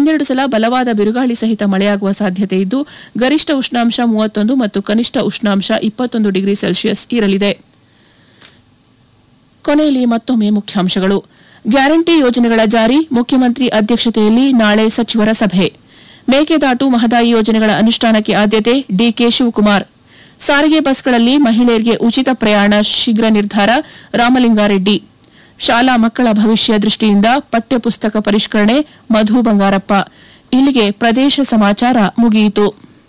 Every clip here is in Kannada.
ಒಂದೆರಡು ಸಲ ಬಲವಾದ ಬಿರುಗಾಳಿ ಸಹಿತ ಮಳೆಯಾಗುವ ಸಾಧ್ಯತೆ ಇದ್ದು ಗರಿಷ್ಠ ಉಷ್ಣಾಂಶ ಮೂವತ್ತೊಂದು ಮತ್ತು ಕನಿಷ್ಠ ಉಷ್ಣಾಂಶ ಇಪ್ಪತ್ತೊಂದು ಡಿಗ್ರಿ ಸೆಲ್ಸಿಯಸ್ ಇರಲಿದೆ ಕೊನೆಯಲ್ಲಿ ಮತ್ತೊಮ್ಮೆ ಮುಖ್ಯಾಂಶಗಳು ಗ್ಯಾರಂಟಿ ಯೋಜನೆಗಳ ಜಾರಿ ಮುಖ್ಯಮಂತ್ರಿ ಅಧ್ಯಕ್ಷತೆಯಲ್ಲಿ ನಾಳೆ ಸಚಿವರ ಸಭೆ ಮೇಕೆದಾಟು ಮಹದಾಯಿ ಯೋಜನೆಗಳ ಅನುಷ್ಠಾನಕ್ಕೆ ಆದ್ಯತೆ ಡಿಕೆ ಶಿವಕುಮಾರ್ ಸಾರಿಗೆ ಬಸ್ಗಳಲ್ಲಿ ಮಹಿಳೆಯರಿಗೆ ಉಚಿತ ಪ್ರಯಾಣ ಶೀಘ್ರ ನಿರ್ಧಾರ ರಾಮಲಿಂಗಾರೆಡ್ಡಿ ಶಾಲಾ ಮಕ್ಕಳ ಭವಿಷ್ಯ ದೃಷ್ಟಿಯಿಂದ ಪಠ್ಯಪುಸ್ತಕ ಪರಿಷ್ಕರಣೆ ಮಧು ಬಂಗಾರಪ್ಪ ಇಲ್ಲಿಗೆ ಪ್ರದೇಶ ಸಮಾಚಾರ ಮುಗಿಯಿತು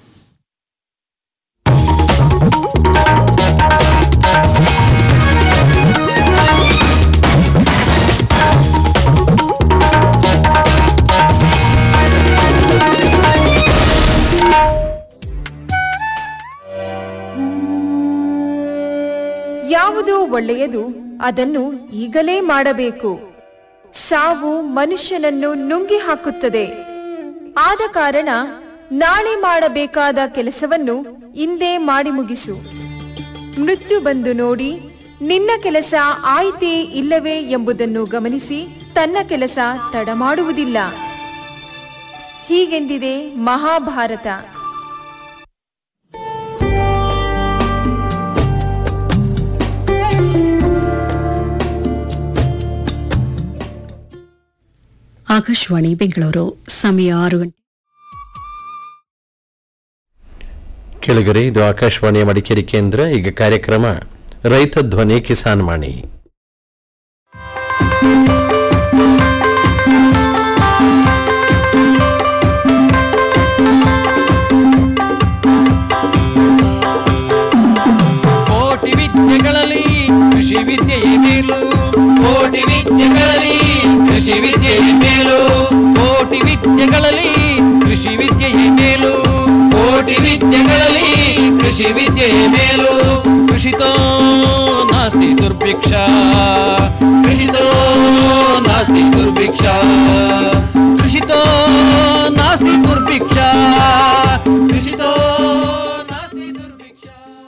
ಯಾವುದು ಒಳ್ಳೆಯದು ಅದನ್ನು ಈಗಲೇ ಮಾಡಬೇಕು ಸಾವು ಮನುಷ್ಯನನ್ನು ನುಂಗಿ ಹಾಕುತ್ತದೆ ಆದ ಕಾರಣ ನಾಳೆ ಮಾಡಬೇಕಾದ ಕೆಲಸವನ್ನು ಇಂದೇ ಮಾಡಿ ಮುಗಿಸು ಮೃತ್ಯು ಬಂದು ನೋಡಿ ನಿನ್ನ ಕೆಲಸ ಆಯ್ತೇ ಇಲ್ಲವೇ ಎಂಬುದನ್ನು ಗಮನಿಸಿ ತನ್ನ ಕೆಲಸ ತಡ ಮಾಡುವುದಿಲ್ಲ ಹೀಗೆಂದಿದೆ ಮಹಾಭಾರತ ಆಕಾಶವಾಣಿ ಬೆಂಗಳೂರು ಸಮಯ ಆರು ಗಂಟೆ ಕೆಳಗರೆ ಇದು ಆಕಾಶವಾಣಿಯ ಮಡಿಕೇರಿ ಕೇಂದ್ರ ಈಗ ಕಾರ್ಯಕ್ರಮ ರೈತ ಧ್ವನಿ ಕಿಸಾನ್ ವಾಣಿ ಕೋಟಿ ವಿದ್ಯೆಗಳಲ್ಲಿ ಕೃಷಿ ವಿದ್ಯೆಯೇ ಮೇಲು ಕೋಟಿ ವಿದ್ಯೆಗಳಲ್ಲಿ ಕೃಷಿ ವಿದ್ಯೆಯೇ ಮೇಲು ಕೋಟಿ ವಿದ್ಯೆಗಳಲ್ಲಿ ಕೃಷಿ ವಿದ್ಯೆಯೇ ಮೇಲು ಕೋಟಿ ವಿದ್ಯೆಗಳಲ್ಲಿ ಕೃಷಿ ವಿದ್ಯೆಯೇ ಮೇಲು ಕೃಷಿತೋ ನಾಸ್ತಿ ದುರ್ಭಿಕ್ಷ ಕೃಷಿತೋ ನಾಸ್ತಿ ದುರ್ಭಿಕ್ಷ ಕೃಷಿತೋ ನಾಸ್ತಿ ದುರ್ಭಿಕ್ಷ ಕೃಷಿತೋ ನಾಸ್ತಿ ದುರ್ಭಿಕ್ಷ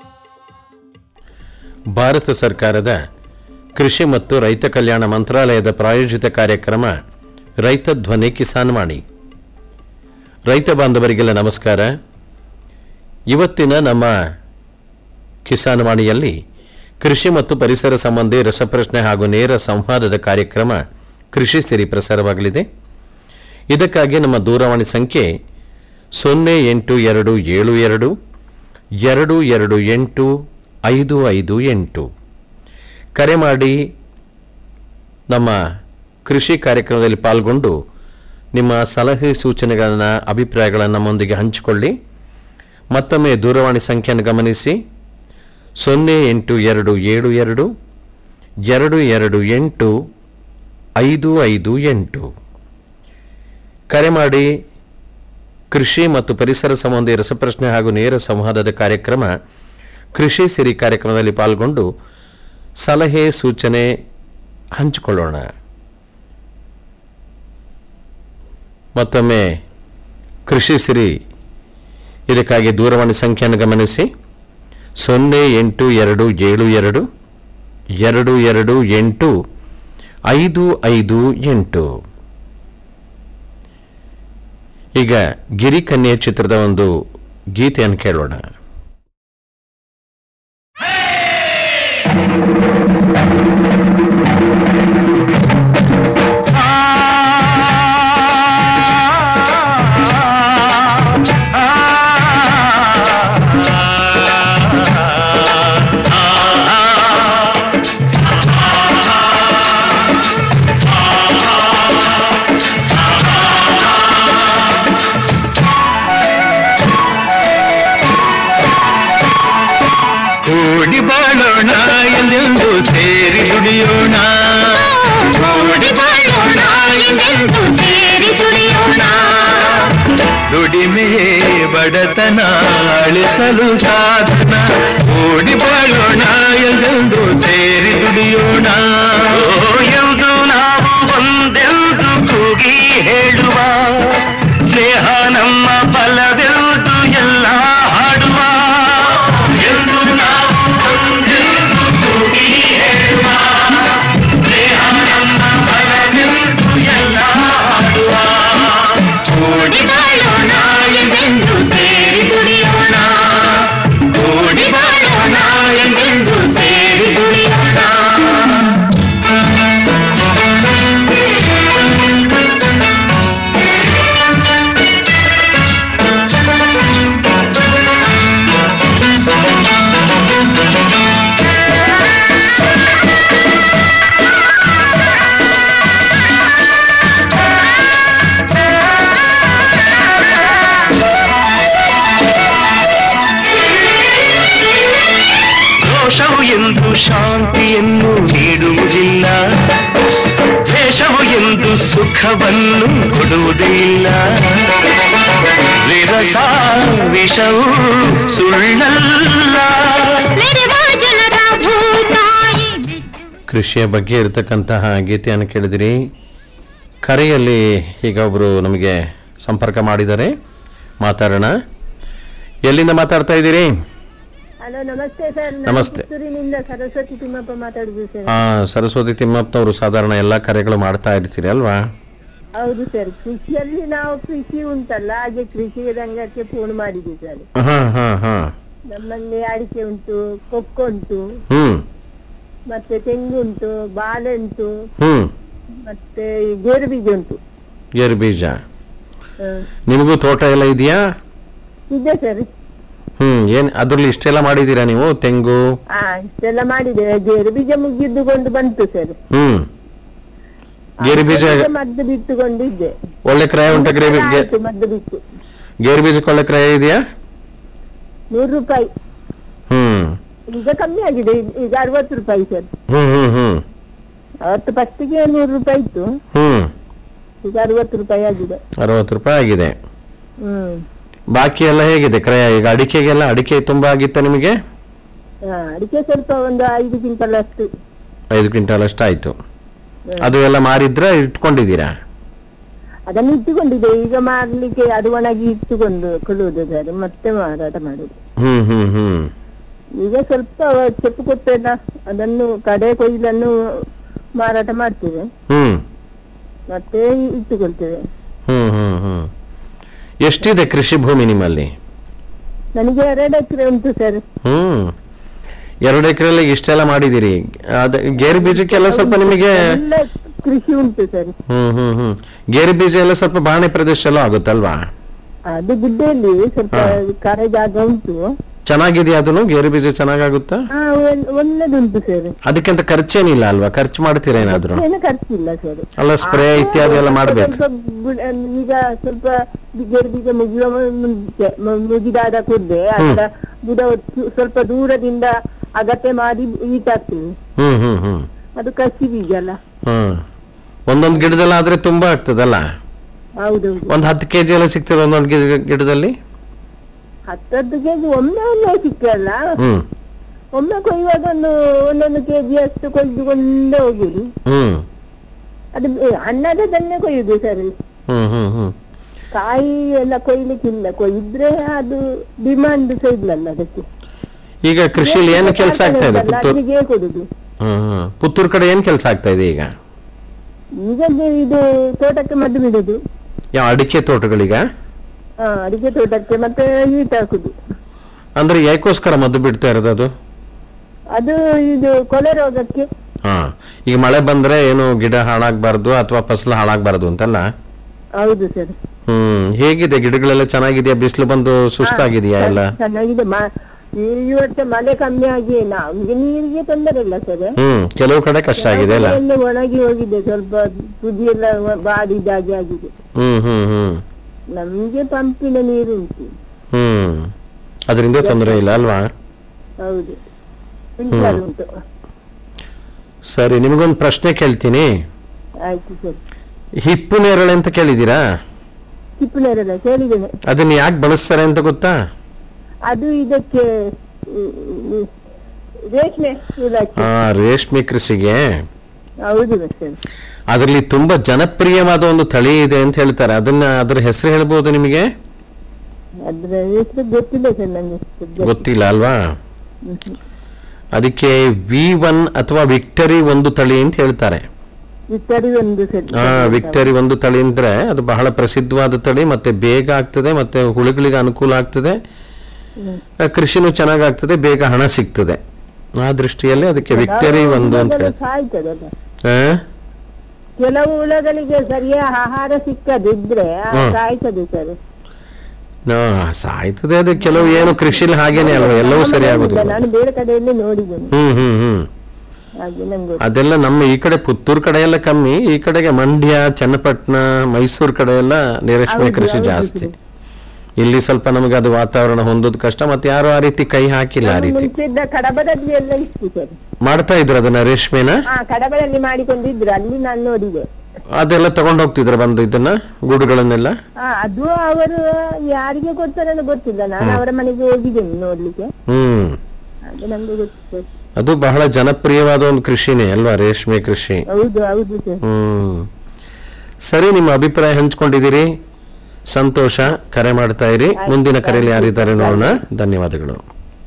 ಭಾರತ ಸರ್ಕಾರದ ಕೃಷಿ ಮತ್ತು ರೈತ ಕಲ್ಯಾಣ ಮಂತ್ರಾಲಯದ ಪ್ರಾಯೋಜಿತ ಕಾರ್ಯಕ್ರಮ ರೈತ ಧ್ವನಿ ಕಿಸಾನ್ ವಾಣಿ ರೈತ ಬಾಂಧವರಿಗೆಲ್ಲ ನಮಸ್ಕಾರ ಇವತ್ತಿನ ನಮ್ಮ ಕಿಸಾನ್ ವಾಣಿಯಲ್ಲಿ ಕೃಷಿ ಮತ್ತು ಪರಿಸರ ಸಂಬಂಧಿ ರಸಪ್ರಶ್ನೆ ಹಾಗೂ ನೇರ ಸಂವಾದದ ಕಾರ್ಯಕ್ರಮ ಕೃಷಿ ಸಿರಿ ಪ್ರಸಾರವಾಗಲಿದೆ ಇದಕ್ಕಾಗಿ ನಮ್ಮ ದೂರವಾಣಿ ಸಂಖ್ಯೆ ಸೊನ್ನೆ ಎಂಟು ಎರಡು ಏಳು ಎರಡು ಎರಡು ಎರಡು ಎಂಟು ಐದು ಐದು ಎಂಟು ಕರೆ ಮಾಡಿ ನಮ್ಮ ಕೃಷಿ ಕಾರ್ಯಕ್ರಮದಲ್ಲಿ ಪಾಲ್ಗೊಂಡು ನಿಮ್ಮ ಸಲಹೆ ಸೂಚನೆಗಳನ್ನು ಅಭಿಪ್ರಾಯಗಳನ್ನು ನಮ್ಮೊಂದಿಗೆ ಹಂಚಿಕೊಳ್ಳಿ ಮತ್ತೊಮ್ಮೆ ದೂರವಾಣಿ ಸಂಖ್ಯೆಯನ್ನು ಗಮನಿಸಿ ಸೊನ್ನೆ ಎಂಟು ಎರಡು ಏಳು ಎರಡು ಎರಡು ಎರಡು ಎಂಟು ಐದು ಐದು ಎಂಟು ಕರೆ ಮಾಡಿ ಕೃಷಿ ಮತ್ತು ಪರಿಸರ ಸಂಬಂಧಿ ರಸಪ್ರಶ್ನೆ ಹಾಗೂ ನೇರ ಸಂವಾದದ ಕಾರ್ಯಕ್ರಮ ಕೃಷಿ ಸಿರಿ ಕಾರ್ಯಕ್ರಮದಲ್ಲಿ ಪಾಲ್ಗೊಂಡು ಸಲಹೆ ಸೂಚನೆ ಹಂಚಿಕೊಳ್ಳೋಣ ಮತ್ತೊಮ್ಮೆ ಕೃಷಿ ಸಿರಿ ಇದಕ್ಕಾಗಿ ದೂರವಾಣಿ ಸಂಖ್ಯೆಯನ್ನು ಗಮನಿಸಿ ಸೊನ್ನೆ ಎಂಟು ಎರಡು ಏಳು ಎರಡು ಎರಡು ಎರಡು ಎಂಟು ಐದು ಐದು ಎಂಟು ಈಗ ಗಿರಿಕನ್ಯೆ ಚಿತ್ರದ ಒಂದು ಗೀತೆಯನ್ನು ಕೇಳೋಣ ಕೂಡಿ ಬಾಳೋಣ ಎಂದೆಂದು ಸೇರಿ ದುಡಿಯೋಣ ಕೂಡಿ ಬಾಳೋಣ ಎಂದೆಂದು ಸೇರಿ ದುಡಿಯೋಣ ದುಡಿಮೆ ಬಡತನ ಅಳಿಸಲು ಸಾಧನ ಕೂಡಿ ಬಾಳೋಣ ಎಂದೆಂದು ಸೇರಿ ದುಡಿಯೋಣ ಓ, ಎಂದು ನಾವು ಒಂದೆಂದು ಕೂಗಿ ಹೇಳುವ ಸ್ನೇಹ ನಮ್ಮ ಬಲವೆಂದು ಎಲ್ಲ ಹಾಡುವ ಎಂದು ನಾವು ಒಂದೆಂದು ಕೂಗಿ ಹೇಳುವ ಸ್ನೇಹ ನಮ್ಮ ಬಲವೆಂದು ಎಲ್ಲ ಹಾಡುವ ಶಾಂತಿಯನ್ನು ನೀಡುವುದಿಲ್ಲ ದ್ವೇಷವು ಎಂದು ಸುಖವನ್ನು ಕೊಡುವುದೇ ಇಲ್ಲ ವಿರಸ ವಿಷವು ಸುಳ್ಳಲ್ಲ ಕೃಷಿಯ ಬಗ್ಗೆ ಇರತಕ್ಕಂತಹ ಗೀತೆಯನ್ನು ಕೇಳಿದಿರಿ ಕರೆಯಲ್ಲಿ ಈಗ ಒಬ್ಬರು ನಮಗೆ ಸಂಪರ್ಕ ಮಾಡಿದ್ದಾರೆ ಮಾತಾಡೋಣ ಎಲ್ಲಿಂದ ಮಾತಾಡ್ತಾ ಇದ್ದೀರಿ ಹಲೋ ನಮಸ್ತೆ ಸರ್ ನಾನು ನಮಸ್ತೆ. ಪುತ್ತೂರಿನಿಂದ ಸರಸ್ವತಿ ತಿಮ್ಮಪ್ಪ ಮಾತಾಡುದು ಸರ್ ಆ, ಸರಸ್ವತಿ ತಿಮ್ಮಪ್ಪನವರು ಸಾಧಾರಣ ಎಲ್ಲ ಕರೆಗಳು ಮಾಡ್ತಾ ಇರ್ತೀರಿ ಅಲ್ವಾ ಹೌದು ಸರ್ ಕೃಷಿಯಲ್ಲಿ ನಾವು ಕೃಷಿ ಉಂಟಲ್ಲ ಹಾಗೆ ಕೃಷಿ ರಂಗಕ್ಕೆ ಫೋನ್ ಮಾಡಿದ್ವಿ ಸರ್ ಹಾ ಹಾ ಹಾ ನಮ್ಮಲ್ಲಿ ಅಡಿಕೆ ಉಂಟು ಕೊಕ್ಕೋ ಉಂಟು ಹ್ಮ್ ಮತ್ತೆ ತೆಂಗು ಉಂಟು ಬಾಳೆ ಉಂಟು ಹ್ಮ್ ಮತ್ತೆ ಈ ಗೇರು ಬೀಜ ಉಂಟು ಗೇರು ಬೀಜ ಹ. ನಿಮಗೂ ತೋಟ ಎಲ್ಲ ಇದೆಯಾ ಇದೆ ಸರ್ ಹ್ಮ್ ಏನ್ ಅದ್ರಲ್ಲಿ ಇಷ್ಟೆಲ್ಲ ಮಾಡಿದೀರಾ ನೀವು ತೆಂಗು ಹಾ ಇಷ್ಟೆಲ್ಲ ಮಾಡಿದೆ ಗೇರು ಬೀಜ ಮುಗಿದ್ದುಕೊಂಡು ಬಂತು ಸರ್ ಹ್ಮ್ ಗೇರು ಬೀಜ ಅದಕ್ಕೆ ಮದ್ದು ಬಿಟ್ಟುಕೊಂಡಿದ್ದೆ ಒಳ್ಳೆ ಕ್ರಯ ಉಂಟ ಗೇರು ಬೀಜ ಆಯ್ತು ಮದ್ದು ಬಿಟ್ಟು ಗೇರು ಬೀಜಕ್ಕೆ ಒಳ್ಳೆ ಕ್ರಯ ಇದೆಯಾ ನೂರು ರೂಪಾಯಿ ಹ್ಮ್ ಈಗ ಕಮ್ಮಿ ಆಗಿದೆ ಈಗ ಅರವತ್ತು ರೂಪಾಯಿ ಸರ್ ಹ್ಮ್ ಹ್ಮ್ ಹ್ಮ್ ಅವತ್ತು ಫಸ್ಟಿಗೆ ನೂರು ರೂಪಾಯಿ ಇತ್ತು ಹ್ಮ್ ಈಗ ಅರವತ್ತು ರೂಪಾಯಿ ಆಗಿದೆ ಅರವತ್ತು ರೂಪಾಯಿ ಆಗಿದೆ ಹ್ಮ್ ಬಾಕಿ ಎಲ್ಲ ಹೇಗಿದೆ ಕ್ರಯ ಈಗ ಅಡಿಕೆಗೆಲ್ಲ ಅಡಿಕೆ ತುಂಬಾ ಆಗಿತ್ತ ನಿಮಗೆ ಹಾ, ಅಡಿಕೆ ಸ್ವಲ್ಪ ಒಂದು ಐದು ಕ್ವಿಂಟಲ್ ಅಷ್ಟು ಐದು ಕ್ವಿಂಟಾಲ್ ಅಷ್ಟಾಯ್ತು ಅದು ಎಲ್ಲ ಮಾರಿದ್ರ ಇಟ್ಕೊಂಡಿದ್ದೀರಾ ಅದನ್ನು ಇಟ್ಟುಕೊಂಡಿದೆ ಈಗ ಮಾರ್ಲಿಕ್ಕೆ ಅದು ಒಣಗಿ ಇಟ್ಟುಕೊಂಡು ಕೊಡುವುದು ಸರ್ ಮತ್ತೆ ಮಾರಾಟ ಮಾಡುದು ಹ್ಮ್ ಹ್ಮ್ ಹ್ಮ್ ಈಗ ಸ್ವಲ್ಪ ಚೆಪ್ಪು ಕೊಟ್ಟೆಲ್ಲ ಅದನ್ನು ಕಡೆ ಕೊಯ್ಲನ್ನು ಮಾರಾಟ ಮಾಡ್ತೇವೆ ಹ್ಮ್ ಮತ್ತೆ ಇಟ್ಟುಕೊಳ್ತೇವೆ ಹ್ಮ್ ಹ್ಮ್ ಹ್ಮ್ ಎಷ್ಟಿದೆ ಕೃಷಿ ಭೂಮಿ ನಿಮ್ಮಲ್ಲಿ ನನಗೆ ಎರಡು ಎಕರೆ ಉಂಟು ಸರ್ ಹ್ಮ್ ಎರಡು ಎಕರೆಯಲ್ಲಿ ಇಷ್ಟೆಲ್ಲ ಮಾಡಿದಿರಿ ಅದ ಗೇರು ಬೀಜಕ್ಕೆಲ್ಲ ಸ್ವಲ್ಪ ನಿಮಗೆ ಎಲ್ಲ ಕೃಷಿ ಉಂಟು ಸರ್ ಹ್ಮ್ ಹ್ಮ್ ಹ್ಮ್ ಗೇರು ಬೀಜ ಎಲ್ಲ ಸ್ವಲ್ಪ ಬಾಣೆ ಪ್ರದೇಶ ಎಲ್ಲ ಆಗುತ್ತಲ್ವಾ ಅದು ಗುಡ್ಡೆಯಲ್ಲಿ ಸ್ವಲ್ಪ ಹಾ. ಕರೆ ಜಾಗ ಉಂಟು ಚೆನ್ನಾಗಿದೆಯಾ ಅದನ್ನು ಗೇರು ಬೀಜ ಚೆನ್ನಾಗಾಗುತ್ತಾ ಹಾ ಒಳ್ಳೆ- ಒಳ್ಳೆದುಂಟು ಸರ್ ಅದಕ್ಕಿಂತ ಖರ್ಚೇನಿಲ್ಲ ಅಲ್ವಾ ಖರ್ಚು ಮಾಡ್ತೀರಾ ಏನಾದ್ರು ಏನು ಖರ್ಚಿಲ್ಲ ಸರ್ ಅಲ್ಲ ಸ್ಪ್ರೇ ಇತ್ಯಾದಿ ಎಲ್ಲ ಮಾಡ್ಬೇಕು ಸ್ವಲ್ಪ ಬುಡ- ಈಗ ಸ್ವಲ್ಪ ಗೇರು ಬೀಜ ಮುಗಿಯುವ ಮುಂಚೆ ಮು- ಮುಗಿದಾದ ಕೂಡಲೇ ಅದರ ಬುಡ ಒತ್ತು- ಸ್ವಲ್ಪ ದೂರದಿಂದ ಅಗತ್ಯ ಮಾಡಿ ಈಟಾಗ್ತೇವೆ ಹ್ಮ್ ಹ್ಮ್ ಹ್ಮ್ ಅದು ಕಸಿ ಬೀಜ ಅಲ್ಲ ಹ್ಮ್ ಒಂದೊಂದು ಗಿಡದಲ್ಲಿ ಆದ್ರೆ ತುಂಬಾ ಆಗ್ತದಲ್ಲ ಹೌದೌದು ಒಂದ್ ಹತ್ತು ಕೆಜಿ ಎಲ್ಲ ಸಿಗ್ತದೆ ಒಂದೊಂದು ಗಿಡ- ಗಿಡದಲ್ಲಿ ಹತ್ತತ್ತು ಕೆಜಿ ಒಮ್ಮೆ ಒಮ್ಮೆ ಸಿಕ್ಕಲ್ಲ ಹ್ಮ್ ಒಮ್ಮೆ ಕೊಯ್ಯುವಾಗ ಒಂದು ಒಂದೊಂದು ಕೆಜಿ ಅಷ್ಟು ಕೊಯ್ದುಕೊಂಡೇ ಹೋಗುದು ಹ್ಮ್ ಅದು ಬೆ- ಹಣ್ಣದನ್ನೇ ಕೊಯ್ಯುದು ಸರ್ ಹ್ಮ್ ಹ್ಮ್ ಹ್ಮ್ ಕಾಯಿ ಎಲ್ಲ ಕೊಯ್ಲಿಕ್ಕಿಲ್ಲ ಕೊಯ್ದ್ರೆ ಅದು ಡಿಮಾಂಡ್ ಸಹ ಇಲ್ಲಲ್ಲ ಅದಕ್ಕೆ ಈಗ ಕೃಷಿಯಲ್ಲಿ ಏನು ಕೆಲಸ ಆಗ್ತಾ ಇದೆ ಪುತ್ತೂರು ಅಲ್ಲಿಗೆ ಕೊಡುದು ಹ್ಮ್ ಹ್ಮ್ ಪುತ್ತೂರು ಕಡೆ ಏನ್ ಕೆಲಸ ಆಗ್ತಾ ಇದೆ ಈಗ ಈಗ ಇದು- ಇದು ತೋಟಕ್ಕೆ ಮದ್ದು ಬಿಡುದು ಯಾವ ಅಡಿಕೆ ತೋಟಗಳಿಗ ಹಾ ಅಡಿಕೆ ತೋಟಕ್ಕೆ ಮತ್ತೆ ಈಟ್ ಹಾಕುದು ಅಂದ್ರೆ ಯಾಕೋಸ್ಕರ ಮದ್ದು ಬಿಡ್ತಾ ಇರೋದು ಅದು ಅದು ಇದು ಕೊಳೆ ರೋಗಕ್ಕೆ ಹಾ ಈಗ ಮಳೆ ಬಂದ್ರೆ ಏನು ಗಿಡ ಹಾಳಾಗ್ಬಾರ್ದು ಅಥವಾ ಫಸಲು ಹಾಳಾಗ್ಬಾರ್ದು ಅಂತಲ್ಲ ಹೌದು ಸರ್ ಹ್ಮ್ ಹೇಗಿದೆ ಗಿಡಗಳೆಲ್ಲ ಚೆನ್ನಾಗಿದೆಯಾ ಬಿಸಿಲು ಬಂದು ಸುಸ್ತಾಗಿದೆಯಾ ಎಲ್ಲ ಚೆನ್ನಾಗಿದೆ ಮ- ಈ ಈ ವರ್ಷ ಮಳೆ ಕಮ್ಮಿ ಆಗಿ ನಮ್ಗೆ ನೀರಿಗೆ ತೊಂದರೆ ಇಲ್ಲ ಸರ್ ಹ್ಮ್ ಕೆಲವು ಕಡೆ ಕಷ್ಟ ಆಗಿದೆ ಅಲ್ಲ ಎಲ್ಲ ಒಣಗಿ ಹೋಗಿದೆ ಸ್ವಲ್ಪ ತುದಿ ಎಲ್ಲ ಒ- ಬಾಡಿದಾಗೆ ಆಗಿದೆ ಹ್ಮ್ ಹ್ಮ್ ಹ್ಮ್ ನಮ್ಗೆ ಪಂಪಿನ ನೀರು ಉಂಟು ಹ್ಮ್ ಅದರಿಂದ ತೊಂದರೆ ಇಲ್ಲ ಅಲ್ವಾ ಹೌದು ಫಿಲ್ಟರ್ ಉಂಟು ಸರಿ ನಿಮಗೊಂದು ಪ್ರಶ್ನೆ ಕೇಳ್ತೀನಿ ಆಯ್ತು ಸರ್ ಹಿಪ್ಪು ನೇರಳೆ ಅಂತ ಕೇಳಿದ್ದೀರಾ ಕಿಪ್ಪನೇರಲ್ಲ ಕೇಳಿದ್ದೇನೆ ಅದನ್ನ ಯಾಕೆ ಬಳಸ್ತಾರೆ ಅಂತ ಗೊತ್ತಾ ಅದು ಇದಕ್ಕೆ ಈ- ಈ- ರೇಷ್ಮೆ ಇಲಾಖೆ ಆ ರೇಷ್ಮೆ ಕೃಷಿಗೆ ಹೌದು ಸರ್ ಅದರಲ್ಲಿ ತುಂಬಾ ಜನಪ್ರಿಯವಾದ ಒಂದು ತಳಿ ಇದೆ ಅಂತ ಹೇಳ್ತಾರೆ ಅದನ್ನ ಅದ್ರ ಹೆಸರು ಹೇಳ್ಬೋದು ನಿಮಗೆ ಅದ್ರ ಹೆಸರು ಗೊತ್ತಿಲ್ಲ ಸರ್ ನಂಗೆ ಸದ್ಯಕ್ಕೆ. ಗೊತ್ತಿಲ್ಲ ಅಲ್ವಾ ಅದಕ್ಕೆ ವಿ ಒನ್ ಅಥವಾ ವಿಕ್ಟರಿ ಒಂದು ತಳಿ ಅಂತ ಹೇಳ್ತಾರೆ ವಿಕ್ಟರಿ ಒಂದು ಸರ್ ಆ ವಿಕ್ಟರಿ ಒಂದು ತಳಿ ಅಂದ್ರೆ ಅದು ಬಹಳ ಪ್ರಸಿದ್ಧವಾದ ತಳಿ ಮತ್ತೆ ಬೇಗ ಆಗ್ತದೆ ಮತ್ತೆ ಹುಳುಗಳಿಗೆ ಅನುಕೂಲ ಆಗ್ತದೆ ಆ, ಕೃಷಿನೂ ಚೆನ್ನಾಗಾಗ್ತದೆ ಬೇಗ ಹಣ ಸಿಗ್ತದೆ ಆ ದೃಷ್ಟಿಯಲ್ಲಿ ಅದಕ್ಕೆ ವಿಕ್ಟರಿ ಒಂದು ಅಂತ ಹುಳಗಳು ಹೇಳ್ತಾರೆ ಸಾಯ್ತದಲ್ಲ ಆ? ಕೆಲವು ಹುಳಗಳಿಗೆ ಸರಿಯಾದ ಆಹಾರ ಸಿಕ್ಕದಿದ್ರೆ ಆ ಹ್ಮ್. ಸಾಯ್ತದೆ ಸರ್ ನಾ ಸಾಯ್ತದೆ ಅದು ಕೆಲವು ಏನು ಕೃಷಿಲಿ ಹಾಗೇನೆ ಅಲ್ವಾ ಎಲ್ಲವೂ ಸರಿ ಆಗುದಿಲ್ಲ ನಾನು ಬೇರೆ ಕಡೆಯಲ್ಲಿ ನೋಡಿದ್ದೇನೆ ಹ್ಮ್ ಹ್ಮ್ ಹ್ಮ್ ಹಾಗೆ ನಂಗೆ ಅದೆಲ್ಲ ನಮ್ಮ ಈ ಕಡೆ ಪುತ್ತೂರು ಕಡೆ ಎಲ್ಲ ಕಮ್ಮಿ ಈ ಕಡೆಗೆ ಮಂಡ್ಯ ಚನ್ನಪಟ್ಟಣ ಮೈಸೂರು ಕಡೆ ಎಲ್ಲ ರೇಷ್ಮೆ ಹೌದು, ಕೃಷಿ ಹೌದು ಜಾಸ್ತಿ ಸರ್. ಇಲ್ಲಿ ಸ್ವಲ್ಪ ನಮಗೆ ಅದು ವಾತಾವರಣ ಹೊಂದೋದು ಕಷ್ಟ ಮತ್ತೆ ಯಾರು ಆ ರೀತಿ ಕೈ ಹಾಕಿಲ್ಲ ಆ ರೀತಿ ಮುಂಚೆ ಇದ್ದ ಕಡಬದಲ್ಲಿ ಎಲ್ಲ ಇತ್ತು ಸರ್ ಮಾಡ್ತಾ ಇದ್ರ ಅದನ್ನ ರೇಷ್ಮೆನ ಹಾ ಕಡಬಳಲ್ಲಿ ಮಾಡಿಕೊಂಡಿದ್ರು ಅಲ್ಲಿ ನಾನು ನೋಡಿದೆ ಅದೆಲ್ಲ ತಗೊಂಡ್ ಹೋಗ್ತಿದ್ರ ಬಂದು ಇದನ್ನ ಗೂಡುಗಳನ್ನೆಲ್ಲ ಹಾ ಅದು ಅವರು ಯಾರಿಗೆ ಕೊಡ್ತಾರೆ ಅಂತ ಗೊತ್ತಿಲ್ಲ ನಾನು ಅವರ ಮನೆಗೆ ಹೋಗಿದ್ದೇನೆ ನೋಡ್ಲಿಕ್ಕೆ ಹ್ಮ್ ಅದು ನಮ್ಗೆ ಗೊತ್ತಿಲ್ಲ ಅದು ಬಹಳ ಜನಪ್ರಿಯವಾದ ಒಂದು ಕೃಷಿನೇ ಅಲ್ವಾ ರೇಷ್ಮೆ ಕೃಷಿ ಹೌದು ಹೌದು ಸರ್ ಹ್ಮ್ ಸರಿ ನಿಮ್ಮ ಅಭಿಪ್ರಾಯ ಹಂಚ್ಕೊಂಡಿದ್ದೀರಿ ಸಂತೋಷ ಕರೆ ಮಾಡ್ತಾ ಇರಿ ಮುಂದಿನ ಕರೆಯಲ್ಲಿ ಯಾರಿದ್ದಾರೆ ನೋಡೋಣ ಧನ್ಯವಾದಗಳು